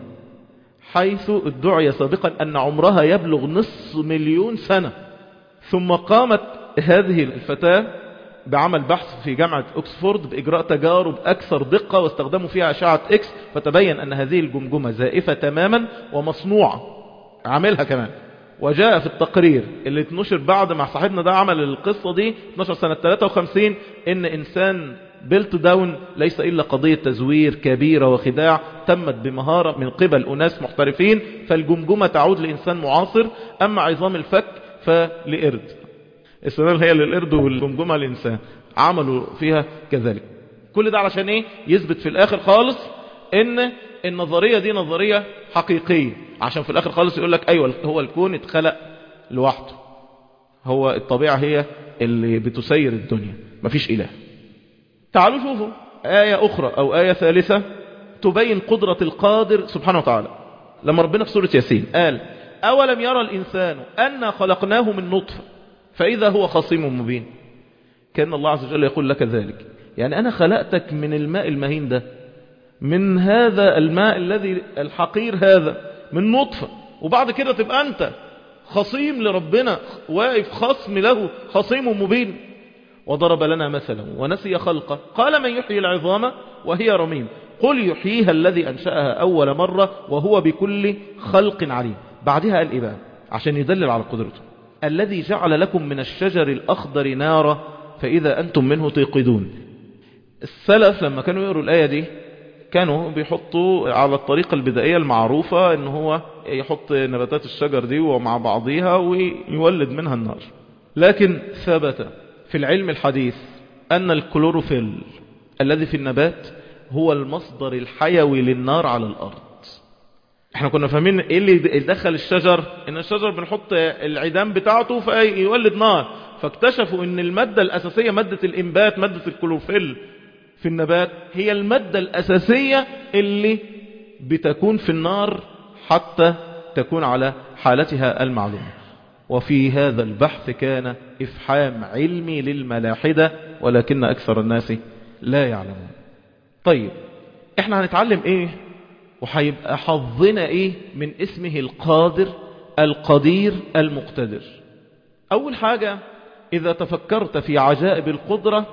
حيث ادعي سابقا ان عمرها يبلغ نصف مليون سنة ثم قامت هذه الفتاة بعمل بحث في جامعة أكسفورد بإجراء تجارب أكثر دقة واستخدموا فيها أشعة إكس فتبين أن هذه الجمجمة زائفة تماما ومصنوعة عاملها كمان وجاء في التقرير اللي اتنشر بعد ما صاحبنا ده عمل القصة دي 12 سنة 53 إن إنسان بيلت داون ليس إلا قضية تزوير كبيرة وخداع تمت بمهارة من قبل أناس محترفين فالجمجمة تعود لإنسان معاصر أما عظام الفك فلقرد السنان هي للقرد والجمجمة للإنسان عملوا فيها كذلك كل ده علشان ايه يثبت في الاخر خالص ان النظرية دي نظرية حقيقية عشان في الاخر خالص يقول لك ايوه هو الكون اتخلق لوحده هو الطبيعة هي اللي بتسير الدنيا مفيش اله تعالوا شوفوا آية اخرى او آية ثالثة تبين قدرة القادر سبحانه وتعالى لما ربنا في سورة ياسين قال أولم يرى الإنسان أنا خلقناه من نطفة فإذا هو خصيم مبين كان الله عز وجل يقول لك ذلك يعني أنا خلقتك من الماء المهين ده من هذا الماء الذي الحقير هذا من نطفة وبعد كده تبقى أنت خصيم لربنا واقف خصم له خصيم مبين وضرب لنا مثلا ونسي خلقه قال من يحيي العظام وهي رميم قل يحييها الذي أنشأها أول مرة وهو بكل خلق عليم بعدها قال إيه بقى عشان يدلل على قدرته الذي جعل لكم من الشجر الأخضر نارا فإذا أنتم منه تيقدون السلف لما كانوا يقروا الآية دي كانوا بيحطوا على الطريقة البدائية المعروفة ان هو يحط نباتات الشجر دي ومع بعضها ويولد منها النار لكن ثبت في العلم الحديث أن الكلوروفيل الذي في النبات هو المصدر الحيوي للنار على الأرض احنا كنا فاهمين ايه اللي دخل الشجر ان الشجر بنحط العيدان بتاعته فيولد نار فاكتشفوا ان المادة الاساسية مادة الانبات مادة الكلوروفيل في النبات هي المادة الاساسية اللي بتكون في النار حتى تكون على حالتها المعلومة وفي هذا البحث كان افحام علمي للملاحدة ولكن اكثر الناس لا يعلمون طيب احنا هنتعلم ايه وهيبقى حظنا ايه من اسمه القادر القدير المقتدر اول حاجة اذا تفكرت في عجائب القدرة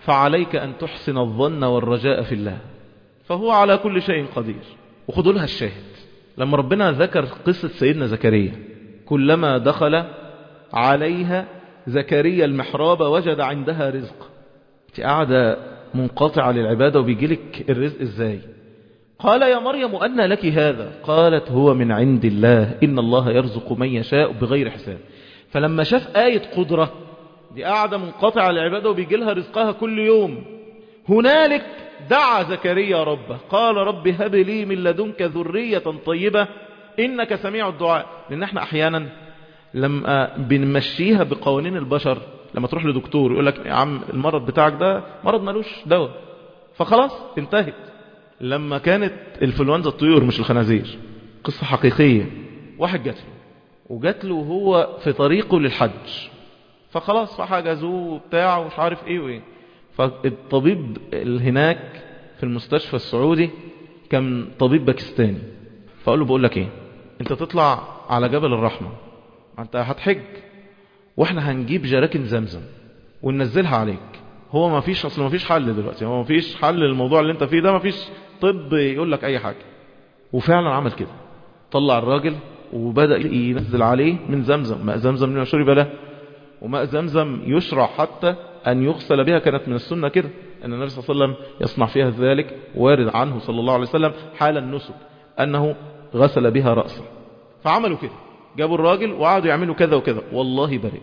فعليك أن تحسن الظن والرجاء في الله فهو على كل شيء قدير وخذوا لها الشاهد لما ربنا ذكر قصة سيدنا زكريا كلما دخل عليها زكريا المحراب وجد عندها رزق انت قاعدة منقطعة للعبادة وبيجيلك الرزق ازاي قال يا مريم أن لك هذا قالت هو من عند الله إن الله يرزق من يشاء بغير حساب فلما شاف آية قدرة دي قاعدة منقطعة للعبادة وبيجي لها رزقها كل يوم هنالك دعا زكريا ربه قال رب هب لي من لدنك ذرية طيبة إنك سميع الدعاء لأن احنا أحيانا لما بنمشيها بقوانين البشر لما تروح لدكتور يقول لك يا عم المرض بتاعك ده مرض ملوش دواء فخلاص انتهت لما كانت الفلونزا الطيور مش الخنازير قصة حقيقية واحد جات له وجات له وهو في طريقه للحج فخلاص فحجزوه بتاع ومش عارف ايه وايه فالطبيب اللي هناك في المستشفى السعودي كان طبيب باكستاني فقال له بقول لك ايه انت تطلع على جبل الرحمة انت هتحج واحنا هنجيب جراكن زمزم وننزلها عليك هو ما فيش اصل ما فيش حل دلوقتي هو ما فيش حل للموضوع اللي انت فيه ده ما فيش طب يقول لك اي حاجة وفعلا عمل كده طلع الراجل وبدأ ينزل عليه من زمزم ماء زمزم لما شرب له وماء زمزم يشرع حتى أن يغسل بها كانت من السنة كده أن النبي صلى الله عليه وسلم يصنع فيها ذلك وارد عنه صلى الله عليه وسلم حال النسك أنه غسل بها رأسه فعملوا كده جابوا الراجل وقعدوا يعملوا كذا وكذا والله بريء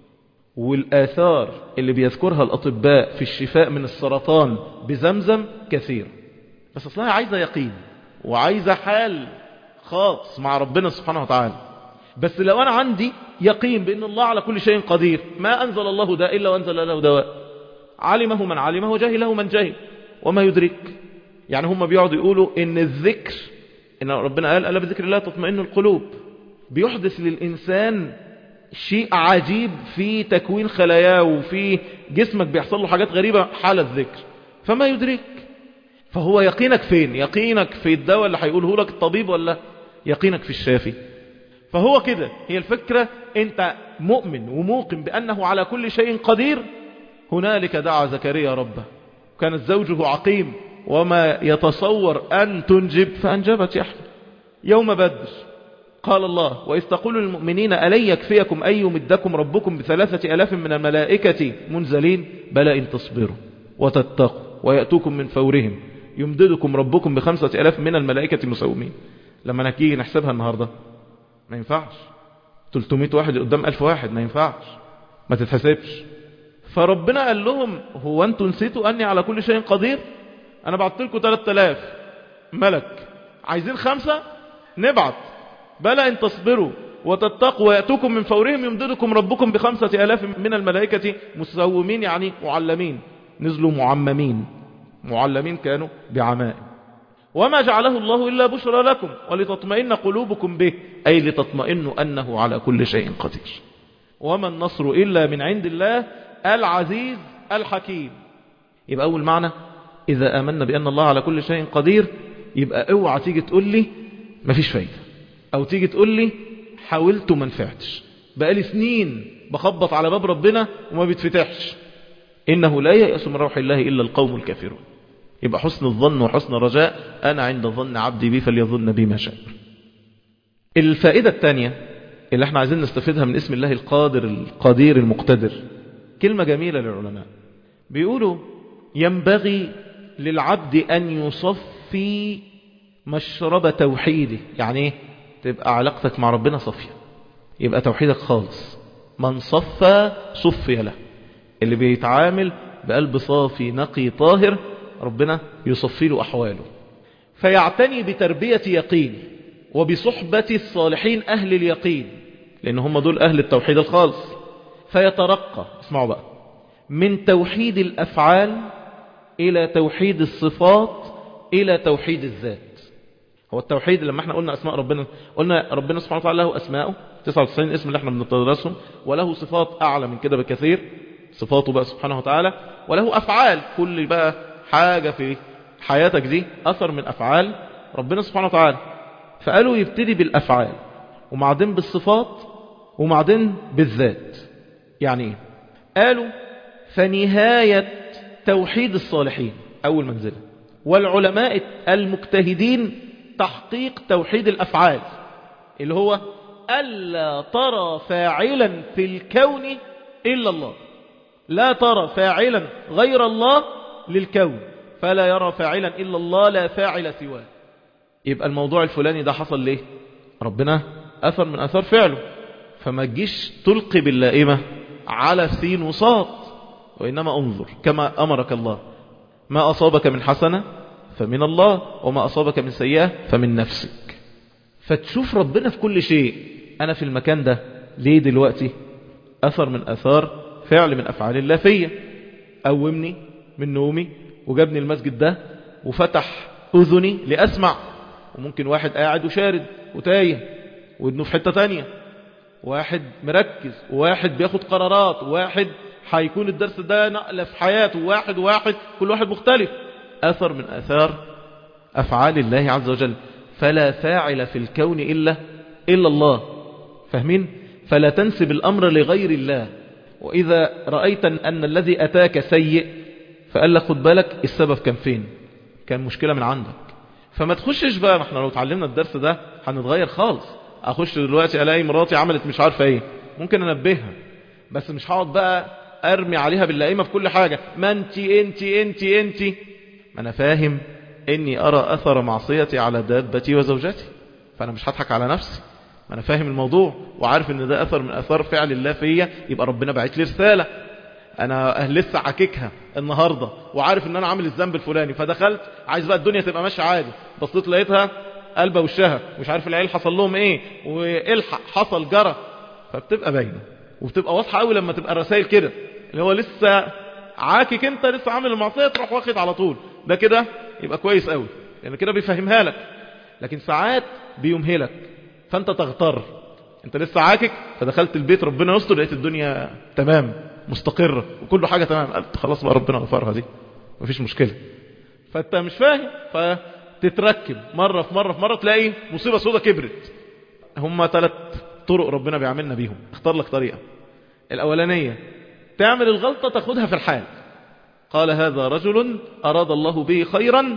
والآثار اللي بيذكرها الأطباء في الشفاء من السرطان بزمزم كثير بس أصلها عايزة يقين وعايزة حال خاص مع ربنا سبحانه وتعالى بس لو أنا عندي يقين بأن الله على كل شيء قدير ما أنزل الله داء إلا وأنزل له دواء علمه من علمه وجهله من جهل وما يدرك يعني هم بيقعدوا يقولوا إن الذكر إن ربنا قال ألا بذكر الله تطمئن القلوب بيحدث للإنسان شيء عجيب في تكوين خلاياه وفي جسمك بيحصل له حاجات غريبة حال الذكر فما يدرك فهو يقينك فين يقينك في الدواء اللي هيقوله لك الطبيب ولا يقينك في الشافي فهو كده هي الفكرة انت مؤمن وموقن بأنه على كل شيء قدير هنالك دعا زكريا ربه كانت زوجه عقيم وما يتصور أن تنجب فأنجبت يحيى يوم بدر قال الله وإذ تقول للمؤمنين ألن يكفيكم أن يمدكم ربكم بثلاثة ألاف من الملائكة منزلين بلى إن تصبروا وتتقوا ويأتوكم من فورهم يمددكم ربكم بخمسة ألاف من الملائكة مسومين لما نكيه نحسبها النهاردة ما ينفعش 300 واحد قدام 1000 واحد ما ينفعش ما تتحسبش فربنا قال لهم هو انتوا نسيتوا أني على كل شيء قدير أنا بعت لكم 3000 ملك عايزين خمسة نبعت بلى إن تصبروا وتتقوا ويأتوكم من فورهم يمددكم ربكم بخمسة ألاف من الملائكة مسومين يعني معلمين نزلوا معممين معلمين كانوا بعمائم وما جعله الله إلا بشرى لكم ولتطمئن قلوبكم به أي لتطمئنوا أنه على كل شيء قدير وما النصر إلا من عند الله العزيز الحكيم يبقى أول معنى إذا آمنا بأن الله على كل شيء قدير يبقى اوعى تيجي تقول لي مفيش فايدة أو تيجي تقول لي حاولت وما نفعتش بقالي سنين بخبط على باب ربنا وما بيتفتحش إنه لا يأس من روح الله إلا القوم الكافرون يبقى حسن الظن وحسن الرجاء أنا عند ظن عبدي بي فليظن بي ما شاء الفائدة الثانية اللي احنا عايزين نستفيدها من اسم الله القادر القدير المقتدر كلمة جميلة للعلماء بيقولوا ينبغي للعبد أن يصفي مشرب توحيده يعني ايه تبقى علاقتك مع ربنا صفية يبقى توحيدك خالص من صفى صفي له اللي بيتعامل بقلب صافي نقي طاهر ربنا يصفي له أحواله فيعتني بتربية يقين وبصحبة الصالحين أهل اليقين لأن هم دول أهل التوحيد الخالص فيترقى اسمعوا بقى من توحيد الأفعال إلى توحيد الصفات إلى توحيد الذات هو التوحيد لما احنا قلنا أسماء ربنا قلنا ربنا سبحانه وتعالى له أسماءه 99 اسم اللي احنا بنتدرسهم وله صفات أعلى من كده بكثير صفاته بقى سبحانه وتعالى وله أفعال كل بقى حاجة في حياتك دي أثر من أفعال ربنا سبحانه وتعالى فقالوا يبتدي بالأفعال وبعدين بالصفات وبعدين بالذات يعني ايه قالوا فنهاية توحيد الصالحين أول منزلة والعلماء المجتهدين تحقيق توحيد الأفعال اللي هو ألا ترى فاعلا في الكون إلا الله لا ترى فاعلا غير الله للكون فلا يرى فاعلا إلا الله لا فاعل سواه يبقى الموضوع الفلاني ده حصل ليه ربنا أثر من أثر فعله فما تجيش تلقي باللائمة على سين وصاد وإنما انظر كما أمرك الله ما أصابك من حسنة فمن الله وما أصابك من سيئة فمن نفسك فتشوف ربنا في كل شيء أنا في المكان ده ليه دلوقتي أثر من أثار فعل من أفعال الله فيا قومني من نومي وجابني المسجد ده وفتح أذني لأسمع وممكن واحد قاعد وشارد وتايه ودنه في حتة تانية واحد مركز وواحد بياخد قرارات وواحد هيكون الدرس ده نقلة في حياته واحد واحد كل واحد مختلف أثر من أثار أفعال الله عز وجل فلا فاعل في الكون إلا إلا الله فاهمين فلا تنسب الأمر لغير الله وإذا رأيت أن الذي أتاك سيء فقال لك خد بالك السبب كان فين كان مشكلة من عندك فما تخشش بقى ما احنا لو اتعلمنا الدرس ده هنتغير خالص اخش دلوقتي الاقي مراتي عملت مش عارفه ايه ممكن انبهها بس مش هقعد بقى ارمي عليها باللائمه في كل حاجه ما انت انت انت انت ما انا فاهم اني ارى اثر معصيتي على دابتي وزوجتي فانا مش هضحك على نفسي ما انا فاهم الموضوع وعارف ان ده اثر من اثار فعل الله فيا يبقى ربنا بعت لي رساله انا لسه عاككها النهارده وعارف ان انا عامل الذنب الفلاني فدخلت عايز بقى الدنيا تبقى ماشيه عادي بصيت لقيتها قلبه وشها مش عارف العيال حصل لهم ايه والحق حصل جرى فبتبقى باينه وبتبقى واضحه قوي لما تبقى الرسائل كده اللي هو لسه عاكك انت لسه عامل المعصيه تروح واخد على طول ده كده يبقى كويس قوي لان يعني كده بيفهمها لك لكن ساعات بيمهلك فانت تغتر انت لسه عاكك فدخلت البيت ربنا يستر لقيت الدنيا تمام مستقرة وكل حاجة تمام قلت خلاص بقى ربنا غفرها دي مفيش مشكلة فانت مش فاهم فتتركب مرة في مرة في مرة تلاقي مصيبة سودة كبرت هم ثلاث طرق ربنا بيعملنا بيهم اختار لك طريقة الأولانية تعمل الغلطة تاخدها في الحال قال هذا رجل أراد الله به خيرا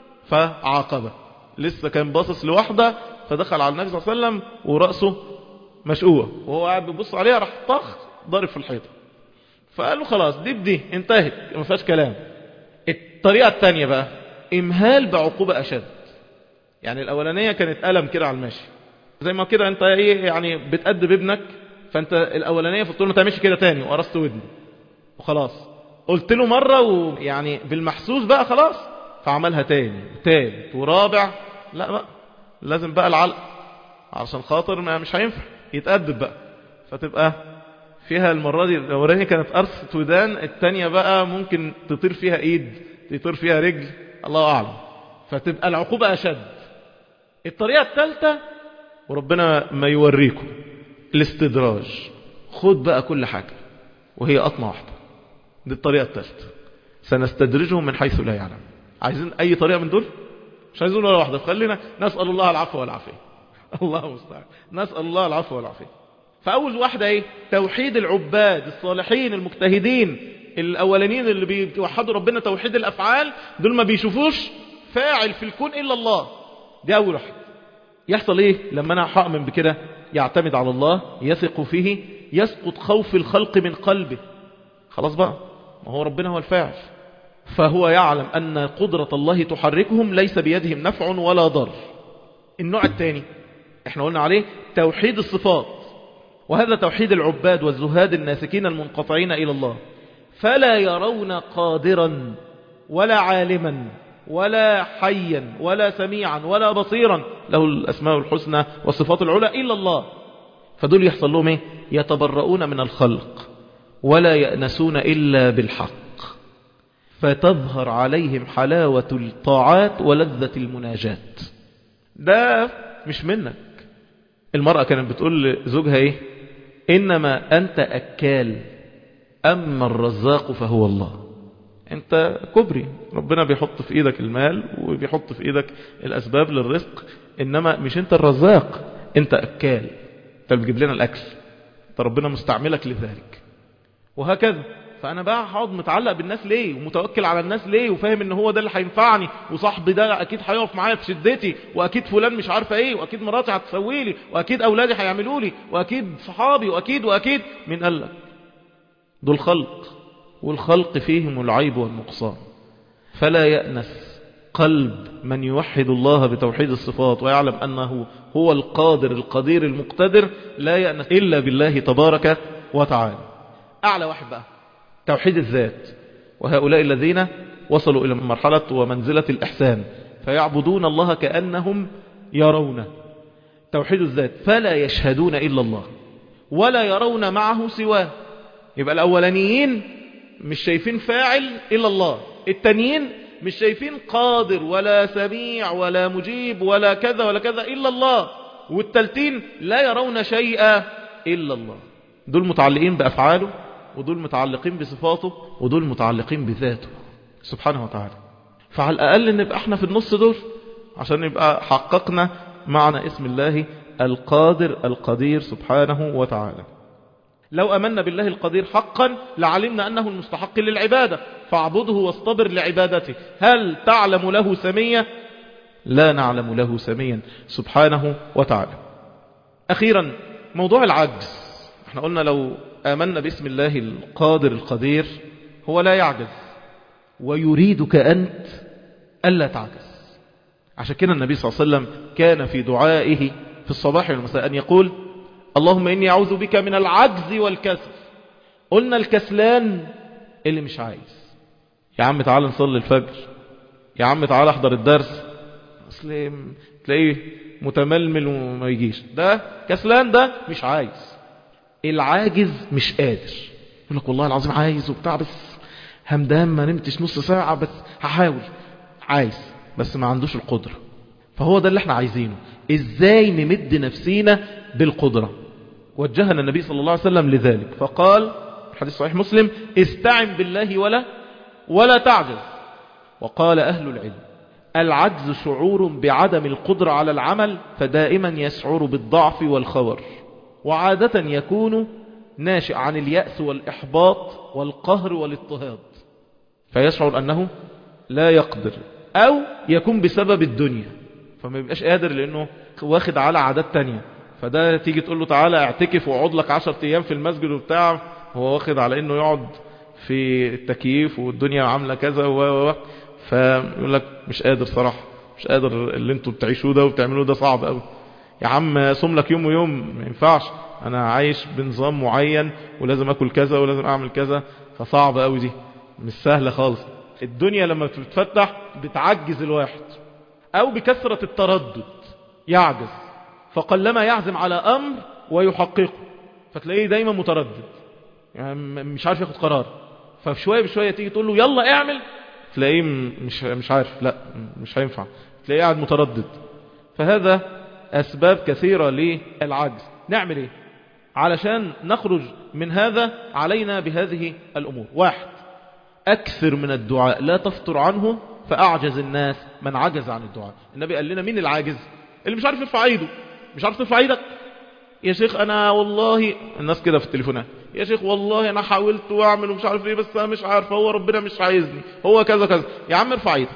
فعاقبه لسه كان باصص لوحده فدخل على النبي صلى الله عليه وسلم ورأسه مشقوة وهو قاعد بيبص عليها راح طخ ضارب في الحيطة فقال له خلاص دي بدي انتهت ما فيهاش كلام الطريقة الثانية بقى امهال بعقوبة اشد يعني الاولانية كانت ألم كده على المشي زي ما كده انت ايه يعني بتأدب ابنك فانت الاولانية فقلت له ما تعملش كده تاني وقرصت ودني وخلاص قلت له مرة ويعني بالمحسوس بقى خلاص فعملها تاني تالت ورابع لا بقى لازم بقى العلق علشان خاطر ما مش هينفع يتأدب بقى فتبقى فيها المرة دي الأولانية كانت قرصة ودان التانية بقى ممكن تطير فيها ايد تطير فيها رجل الله أعلم فتبقى العقوبة أشد الطريقة الثالثة وربنا ما يوريكم الاستدراج خد بقى كل حاجة وهي قطمة واحدة دي الطريقة الثالثة سنستدرجهم من حيث لا يعلم عايزين أي طريقة من دول مش عايزين ولا واحدة خلينا نسأل الله العفو والعافية الله المستعان نسأل الله العفو والعافية فأول واحدة ايه توحيد العباد الصالحين المجتهدين الأولانيين اللي بيوحدوا ربنا توحيد الأفعال دول ما بيشوفوش فاعل في الكون إلا الله دي أول واحد يحصل ايه لما أنا هؤمن بكده يعتمد على الله يثق فيه يسقط خوف الخلق من قلبه خلاص بقى ما هو ربنا هو الفاعل فهو يعلم أن قدرة الله تحركهم ليس بيدهم نفع ولا ضر النوع الثاني احنا قلنا عليه توحيد الصفات وهذا توحيد العباد والزهاد الناسكين المنقطعين إلى الله فلا يرون قادرا ولا عالما ولا حيا ولا سميعا ولا بصيرا له الأسماء الحسنى والصفات العلى إلا الله فدول يحصل لهم ايه يتبرؤون من الخلق ولا يأنسون إلا بالحق فتظهر عليهم حلاوة الطاعات ولذة المناجات ده مش منك المرأة كانت بتقول لزوجها ايه إنما أنت أكال أما الرزاق فهو الله أنت كبري ربنا بيحط في إيدك المال وبيحط في إيدك الأسباب للرزق إنما مش أنت الرزاق أنت أكال أنت بتجيب لنا الأكل أنت ربنا مستعملك لذلك وهكذا فانا بقى هقعد متعلق بالناس ليه ومتوكل على الناس ليه وفاهم ان هو ده اللي هينفعني وصاحبي ده اكيد هيقف معايا في شدتي واكيد فلان مش عارفه ايه واكيد مراتي هتسوي لي واكيد اولادي هيعملوا لي واكيد صحابي واكيد واكيد مين قال لك دول خلق والخلق فيهم العيب والنقصان فلا يأنس قلب من يوحد الله بتوحيد الصفات ويعلم أنه هو القادر القدير المقتدر لا يأنس إلا بالله تبارك وتعالى أعلى واحد بقى توحيد الذات وهؤلاء الذين وصلوا إلى مرحلة ومنزلة الإحسان فيعبدون الله كأنهم يرونه توحيد الذات فلا يشهدون إلا الله ولا يرون معه سواه يبقى الأولانيين مش شايفين فاعل إلا الله التانيين مش شايفين قادر ولا سميع ولا مجيب ولا كذا ولا كذا إلا الله والتالتين لا يرون شيئا إلا الله دول متعلقين بأفعاله ودول متعلقين بصفاته ودول متعلقين بذاته سبحانه وتعالى فعلى الأقل نبقى احنا في النص دول عشان نبقى حققنا معنى اسم الله القادر القدير سبحانه وتعالى لو أمنا بالله القدير حقا لعلمنا أنه المستحق للعبادة فاعبده واصطبر لعبادته هل تعلم له سمية لا نعلم له سميا سبحانه وتعالى أخيرا موضوع العجز احنا قلنا لو آمنا باسم الله القادر القدير هو لا يعجز ويريدك أنت ألا تعجز عشان كده النبي صلى الله عليه وسلم كان في دعائه في الصباح والمساء أن يقول اللهم إني أعوذ بك من العجز والكسل قلنا الكسلان اللي مش عايز يا عم تعال نصلي الفجر يا عم تعال احضر الدرس اصل تلاقيه متململ وما يجيش ده كسلان ده مش عايز العاجز مش قادر يقول لك والله العظيم عايز وبتاع بس همدان ما نمتش نص ساعة بس هحاول عايز بس ما عندوش القدرة فهو ده اللي احنا عايزينه ازاي نمد نفسينا بالقدرة وجهنا النبي صلى الله عليه وسلم لذلك فقال حديث صحيح مسلم استعن بالله ولا ولا تعجز وقال أهل العلم العجز شعور بعدم القدرة على العمل فدائما يشعر بالضعف والخور وعادة يكون ناشئ عن اليأس والإحباط والقهر والاضطهاد فيشعر أنه لا يقدر أو يكون بسبب الدنيا فما يبقاش قادر لأنه واخد على عادات تانية فده تيجي تقول له تعالى اعتكف واقعد لك عشر أيام في المسجد وبتاع هو واخد على أنه يقعد في التكييف والدنيا عاملة كذا و فيقول لك مش قادر صراحة مش قادر اللي انتوا بتعيشوه ده وبتعملوه ده صعب قوي يا عم صوم لك يوم ويوم ما ينفعش انا عايش بنظام معين ولازم اكل كذا ولازم اعمل كذا فصعب قوي دي مش سهلة خالص الدنيا لما بتتفتح بتعجز الواحد او بكثرة التردد يعجز فقلما يعزم على امر ويحققه فتلاقيه دايما متردد يعني مش عارف ياخد قرار فشوية بشوية تيجي تقول له يلا اعمل تلاقيه مش مش عارف لا مش هينفع تلاقيه قاعد متردد فهذا أسباب كثيرة للعجز نعمل إيه علشان نخرج من هذا علينا بهذه الأمور واحد أكثر من الدعاء لا تفطر عنه فأعجز الناس من عجز عن الدعاء النبي قال لنا مين العاجز اللي مش عارف يرفع ايده مش عارف ترفع ايدك يا شيخ انا والله الناس كده في التليفونات يا شيخ والله انا حاولت واعمل ومش عارف ايه بس انا مش عارف هو ربنا مش عايزني هو كذا كذا يا عم ارفع ايدك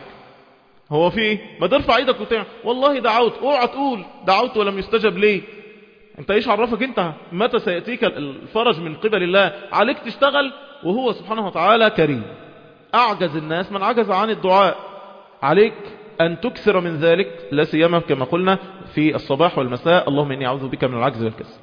هو في ايه ما ترفع ايدك وتعمل والله دعوت اوعى تقول دعوت ولم يستجب ليه انت ايش عرفك انت متى سيأتيك الفرج من قبل الله عليك تشتغل وهو سبحانه وتعالى كريم اعجز الناس من عجز عن الدعاء عليك أن تكثر من ذلك لا سيما كما قلنا في الصباح والمساء اللهم إني أعوذ بك من العجز والكسل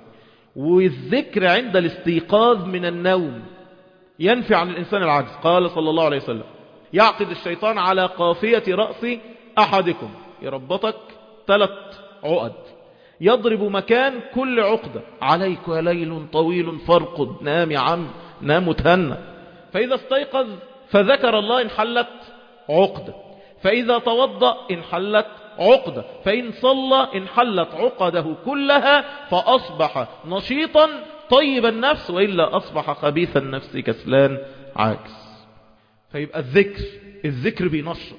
والذكر عند الاستيقاظ من النوم ينفي عن الإنسان العجز قال صلى الله عليه وسلم يعقد الشيطان على قافية رأس أحدكم يربطك ثلاث عقد يضرب مكان كل عقدة عليك ليل طويل فارقد نام يا عم نام وتهنى فإذا استيقظ فذكر الله انحلت عقدة فإذا توضأ انحلت عقدة فإن صلى انحلت عقده كلها فأصبح نشيطا طيب النفس وإلا أصبح خبيث النفس كسلان عاكس فيبقى الذكر الذكر بينشط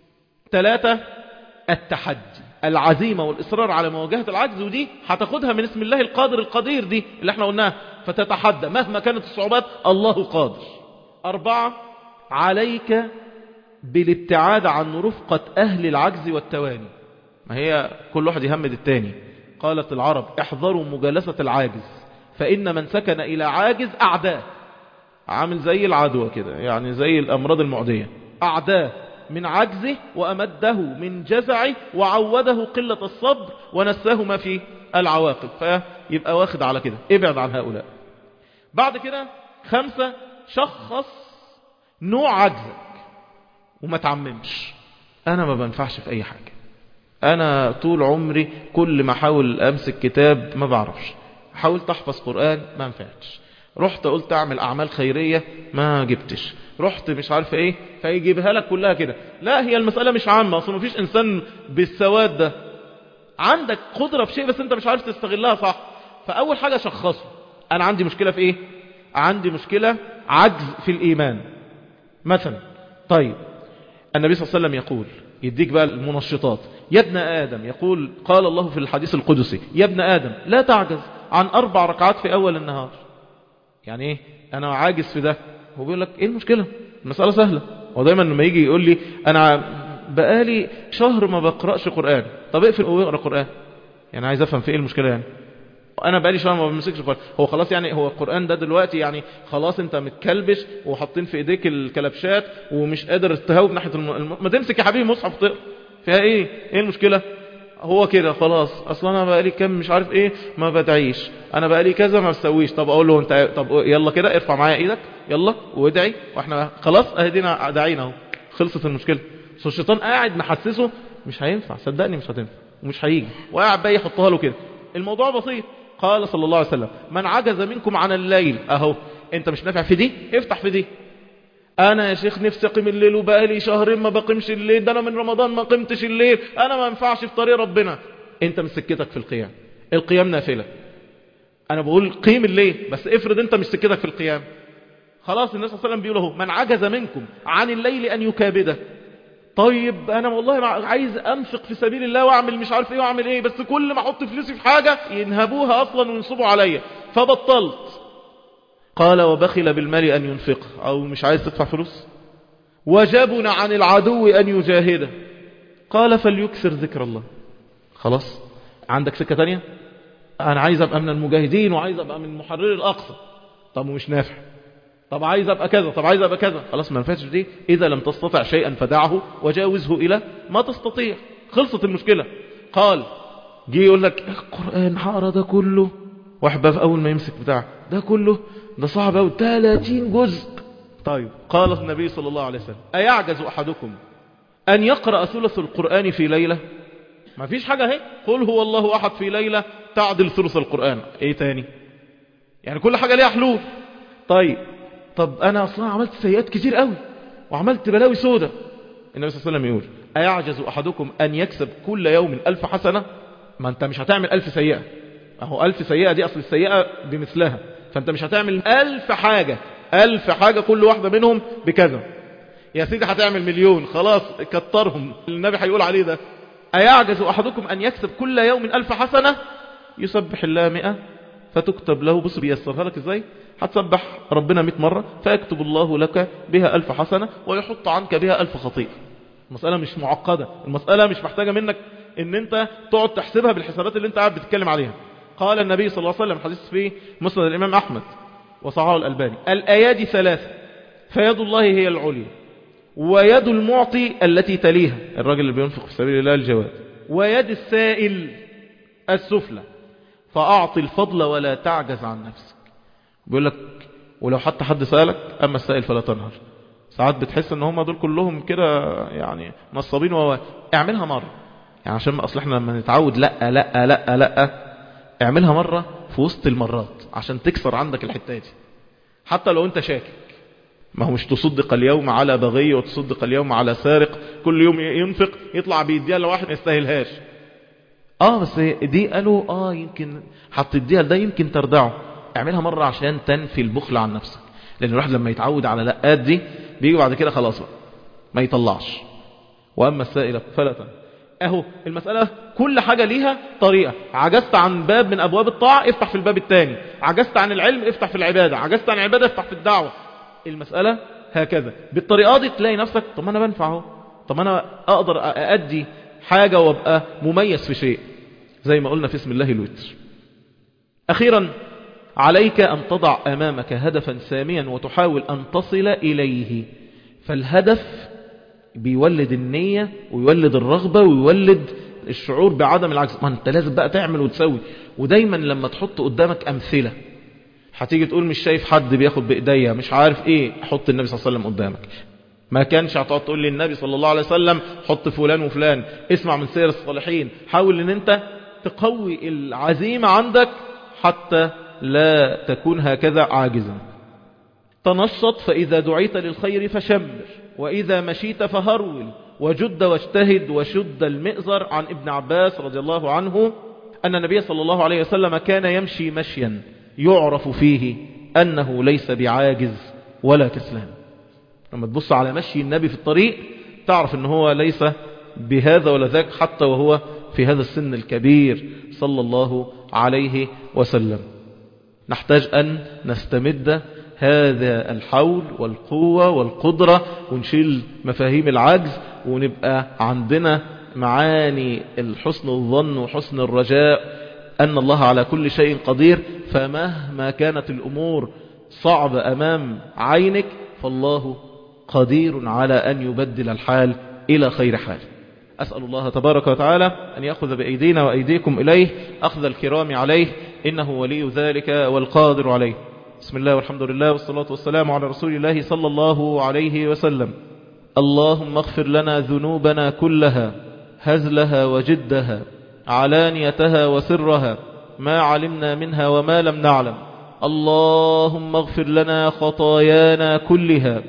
ثلاثة التحدي العزيمة والإصرار على مواجهة العجز ودي هتاخدها من اسم الله القادر القدير دي اللي احنا قلناها فتتحدى مهما كانت الصعوبات الله قادر أربعة عليك بالابتعاد عن رفقة أهل العجز والتواني ما هي كل واحد يهمد التاني قالت العرب احذروا مجالسة العاجز فإن من سكن إلى عاجز أعداه عامل زي العدوى كده يعني زي الأمراض المعدية أعداه من عجزه وأمده من جزعه وعوده قلة الصبر ونساه ما في العواقب فيبقى واخد على كده ابعد عن هؤلاء بعد كده خمسة شخص نوع عجزك وما تعممش أنا ما بنفعش في أي حاجة أنا طول عمري كل ما أحاول أمسك كتاب ما بعرفش حاولت أحفظ قرآن ما نفعتش رحت قلت أعمل أعمال خيرية ما جبتش رحت مش عارف ايه فيجيبها لك كلها كده لا هي المسألة مش عامة اصلا مفيش انسان بالسواد ده عندك قدرة في شيء بس انت مش عارف تستغلها صح فاول حاجة شخصه انا عندي مشكلة في ايه عندي مشكلة عجز في الايمان مثلا طيب النبي صلى الله عليه وسلم يقول يديك بقى المنشطات يا ابن آدم يقول قال الله في الحديث القدسي يا ابن آدم لا تعجز عن أربع ركعات في أول النهار يعني ايه أنا عاجز في ده هو بيقول لك ايه المشكلة المسألة سهلة هو دايما لما يجي يقول لي انا بقالي شهر ما بقرأش قرآن طب اقفل واقرأ قرآن يعني عايز افهم في ايه المشكلة يعني انا بقالي شهر ما بمسكش قرآن هو خلاص يعني هو القرآن ده دلوقتي يعني خلاص انت متكلبش وحاطين في ايديك الكلبشات ومش قادر تهاوب ناحية الم... ما تمسك يا حبيبي مصحف تقرأ فيها ايه ايه المشكلة هو كده خلاص اصلا انا بقالي كام مش عارف ايه ما بدعيش انا بقالي كذا ما بسويش طب اقول له انت طب يلا كده ارفع معايا ايدك يلا وادعي واحنا خلاص اهدينا دعينا اهو خلصت المشكله بس الشيطان قاعد محسسه مش هينفع صدقني مش هتنفع ومش هيجي وقاعد بقى يحطها له كده الموضوع بسيط قال صلى الله عليه وسلم من عجز منكم عن الليل اهو انت مش نافع في دي افتح في دي انا يا شيخ نفسي اقيم الليل وبقالي شهرين ما بقيمش الليل ده انا من رمضان ما قمتش الليل انا ما ينفعش في طريق ربنا انت مش سكتك في القيام القيام نافله انا بقول قيم الليل بس افرض انت مش سكتك في القيام خلاص النبي صلى الله عليه وسلم بيقول اهو من عجز منكم عن الليل ان يكابده طيب انا والله عايز انفق في سبيل الله واعمل مش عارف ايه واعمل ايه بس كل ما احط فلوسي في حاجه ينهبوها اصلا وينصبوا عليا فبطلت قال وبخل بالمال أن ينفق أو مش عايز تدفع فلوس وجبن عن العدو أن يجاهده قال فليكثر ذكر الله خلاص عندك سكة تانية أنا عايز أبقى من المجاهدين وعايز أبقى من محرر الأقصى طب ومش نافع طب عايز أبقى كذا طب عايز أبقى كذا خلاص ما نفعتش دي إذا لم تستطع شيئا فدعه وجاوزه إلى ما تستطيع خلصت المشكلة قال جي يقول لك القرآن حقرا ده كله واحد بقى أول ما يمسك بتاع ده كله ده صعب أوي 30 جزء طيب قال النبي صلى الله عليه وسلم أيعجز أحدكم أن يقرأ ثلث القرآن في ليلة ما فيش حاجة اهي قل هو الله أحد في ليلة تعدل ثلث القرآن ايه تاني يعني كل حاجة ليها حلول طيب طب أنا أصلا عملت سيئات كتير قوي وعملت بلاوي سودة النبي صلى الله عليه وسلم يقول أيعجز أحدكم أن يكسب كل يوم ألف حسنة ما أنت مش هتعمل ألف سيئة أهو ألف سيئة دي أصل السيئة بمثلها فأنت مش هتعمل ألف حاجة ألف حاجة كل واحدة منهم بكذا يا سيدي هتعمل مليون خلاص كترهم النبي هيقول عليه ده أيعجز أحدكم أن يكسب كل يوم ألف حسنة يسبح الله مئة فتكتب له بص بيسرها لك ازاي هتسبح ربنا مئة مرة فيكتب الله لك بها ألف حسنة ويحط عنك بها ألف خطيئة المسألة مش معقدة المسألة مش محتاجة منك ان انت تقعد تحسبها بالحسابات اللي انت قاعد بتتكلم عليها قال النبي صلى الله عليه وسلم حديث في مسند الإمام أحمد وصححه الألباني الأيادي ثلاثة فيد الله هي العليا ويد المعطي التي تليها الراجل اللي بينفق في سبيل الله الجواد ويد السائل السفلى فأعطي الفضل ولا تعجز عن نفسك بيقول لك ولو حتى حد سألك أما السائل فلا تنهر ساعات بتحس ان هم دول كلهم كده يعني نصابين و اعملها مرة يعني عشان ما اصل احنا لما نتعود لا لا لا لا اعملها مرة في وسط المرات عشان تكسر عندك الحتة دي حتى لو انت شاكك ما هو مش تصدق اليوم على بغي وتصدق اليوم على سارق كل يوم ينفق يطلع بيديها لواحد ما يستاهلهاش اه بس دي قالوا اه يمكن هتديها لده يمكن تردعه اعملها مرة عشان تنفي البخل عن نفسك لان الواحد لما يتعود على لقات دي بيجي بعد كده خلاص بقى ما يطلعش واما السائلة فلا تنفي اهو المسألة كل حاجة ليها طريقة عجزت عن باب من ابواب الطاعة افتح في الباب الثاني عجزت عن العلم افتح في العبادة عجزت عن العبادة افتح في الدعوة المسألة هكذا بالطريقة دي تلاقي نفسك طب ما أنا بنفع اهو طب ما أنا أقدر أأدي حاجة وابقى مميز في شيء زي ما قلنا في اسم الله الوتر أخيرا عليك أن تضع أمامك هدفا ساميا وتحاول أن تصل إليه فالهدف بيولد النية ويولد الرغبة ويولد الشعور بعدم العجز ما انت لازم بقى تعمل وتسوي ودايما لما تحط قدامك أمثلة هتيجي تقول مش شايف حد بياخد بإيديا مش عارف ايه حط النبي صلى الله عليه وسلم قدامك ما كانش هتقعد تقول لي النبي صلى الله عليه وسلم حط فلان وفلان اسمع من سير الصالحين حاول ان انت تقوي العزيمة عندك حتى لا تكون هكذا عاجزا تنشط فإذا دعيت للخير فشمر وإذا مشيت فهرول وجد واجتهد وشد المئزر عن ابن عباس رضي الله عنه أن النبي صلى الله عليه وسلم كان يمشي مشيا يعرف فيه أنه ليس بعاجز ولا كسلان لما تبص على مشي النبي في الطريق تعرف أنه هو ليس بهذا ولا ذاك حتى وهو في هذا السن الكبير صلى الله عليه وسلم نحتاج أن نستمد هذا الحول والقوة والقدرة ونشيل مفاهيم العجز ونبقى عندنا معاني الحسن الظن وحسن الرجاء أن الله على كل شيء قدير فمهما كانت الأمور صعبة أمام عينك فالله قدير على أن يبدل الحال إلى خير حال أسأل الله تبارك وتعالى أن يأخذ بأيدينا وأيديكم إليه أخذ الكرام عليه إنه ولي ذلك والقادر عليه بسم الله والحمد لله والصلاة والسلام على رسول الله صلى الله عليه وسلم اللهم اغفر لنا ذنوبنا كلها هزلها وجدها علانيتها وسرها ما علمنا منها وما لم نعلم اللهم اغفر لنا خطايانا كلها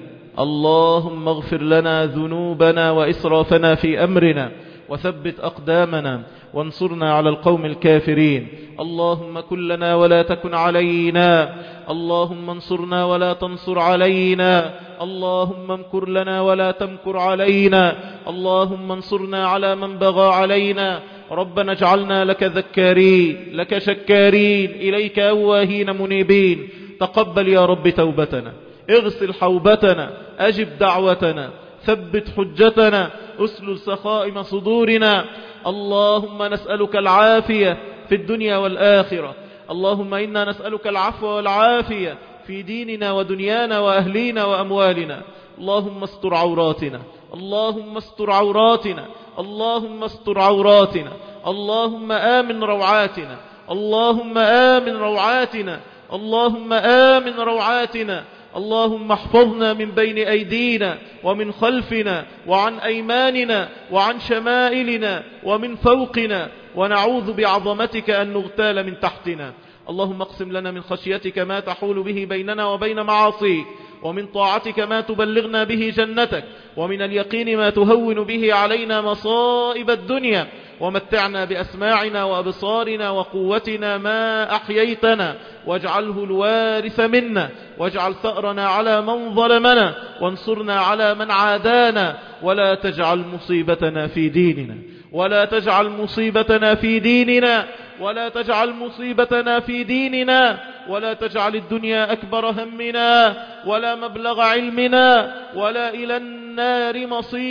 اللهم اغفر لنا ذنوبنا وإسرافنا في أمرنا وثبت أقدامنا وانصرنا على القوم الكافرين اللهم كن لنا ولا تكن علينا اللهم انصرنا ولا تنصر علينا اللهم امكر لنا ولا تمكر علينا اللهم انصرنا على من بغى علينا ربنا اجعلنا لك ذكارين لك شكارين إليك أواهين منيبين تقبل يا رب توبتنا اغسل حوبتنا أجب دعوتنا ثبت حجتنا أسلل سخائم صدورنا اللهم نسألك العافية في الدنيا والآخرة اللهم إنا نسألك العفو والعافية في ديننا ودنيانا وأهلينا وأموالنا اللهم استر عوراتنا اللهم استر عوراتنا اللهم استر عوراتنا اللهم آمن روعاتنا اللهم آمن روعاتنا اللهم آمن روعاتنا اللهم احفظنا من بين أيدينا ومن خلفنا وعن أيماننا وعن شمائلنا ومن فوقنا ونعوذ بعظمتك أن نغتال من تحتنا اللهم اقسم لنا من خشيتك ما تحول به بيننا وبين معاصيك ومن طاعتك ما تبلغنا به جنتك ومن اليقين ما تهون به علينا مصائب الدنيا ومتعنا بأسماعنا وأبصارنا وقوتنا ما أحييتنا واجعله الوارث منا واجعل ثأرنا على من ظلمنا وانصرنا على من عادانا ولا تجعل مصيبتنا في ديننا ولا تجعل مصيبتنا في ديننا ولا تجعل مصيبتنا في ديننا ولا تجعل الدنيا أكبر همنا ولا مبلغ علمنا ولا إلى النار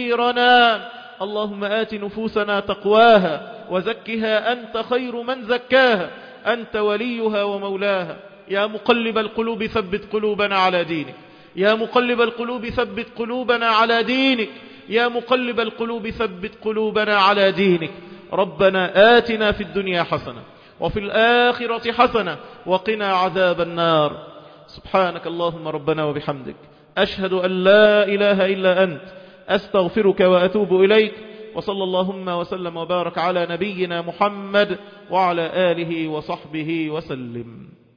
مصيرنا اللهم آت نفوسنا تقواها وزكها أنت خير من زكاها أنت وليها ومولاها يا مقلب القلوب ثبت قلوبنا على دينك يا مقلب القلوب ثبت قلوبنا على دينك يا مقلب القلوب ثبت قلوبنا على دينك ربنا آتنا في الدنيا حسنة وفي الآخرة حسنة وقنا عذاب النار سبحانك اللهم ربنا وبحمدك أشهد أن لا إله إلا أنت أستغفرك وأتوب إليك وصلى اللهم وسلم وبارك على نبينا محمد وعلى آله وصحبه وسلم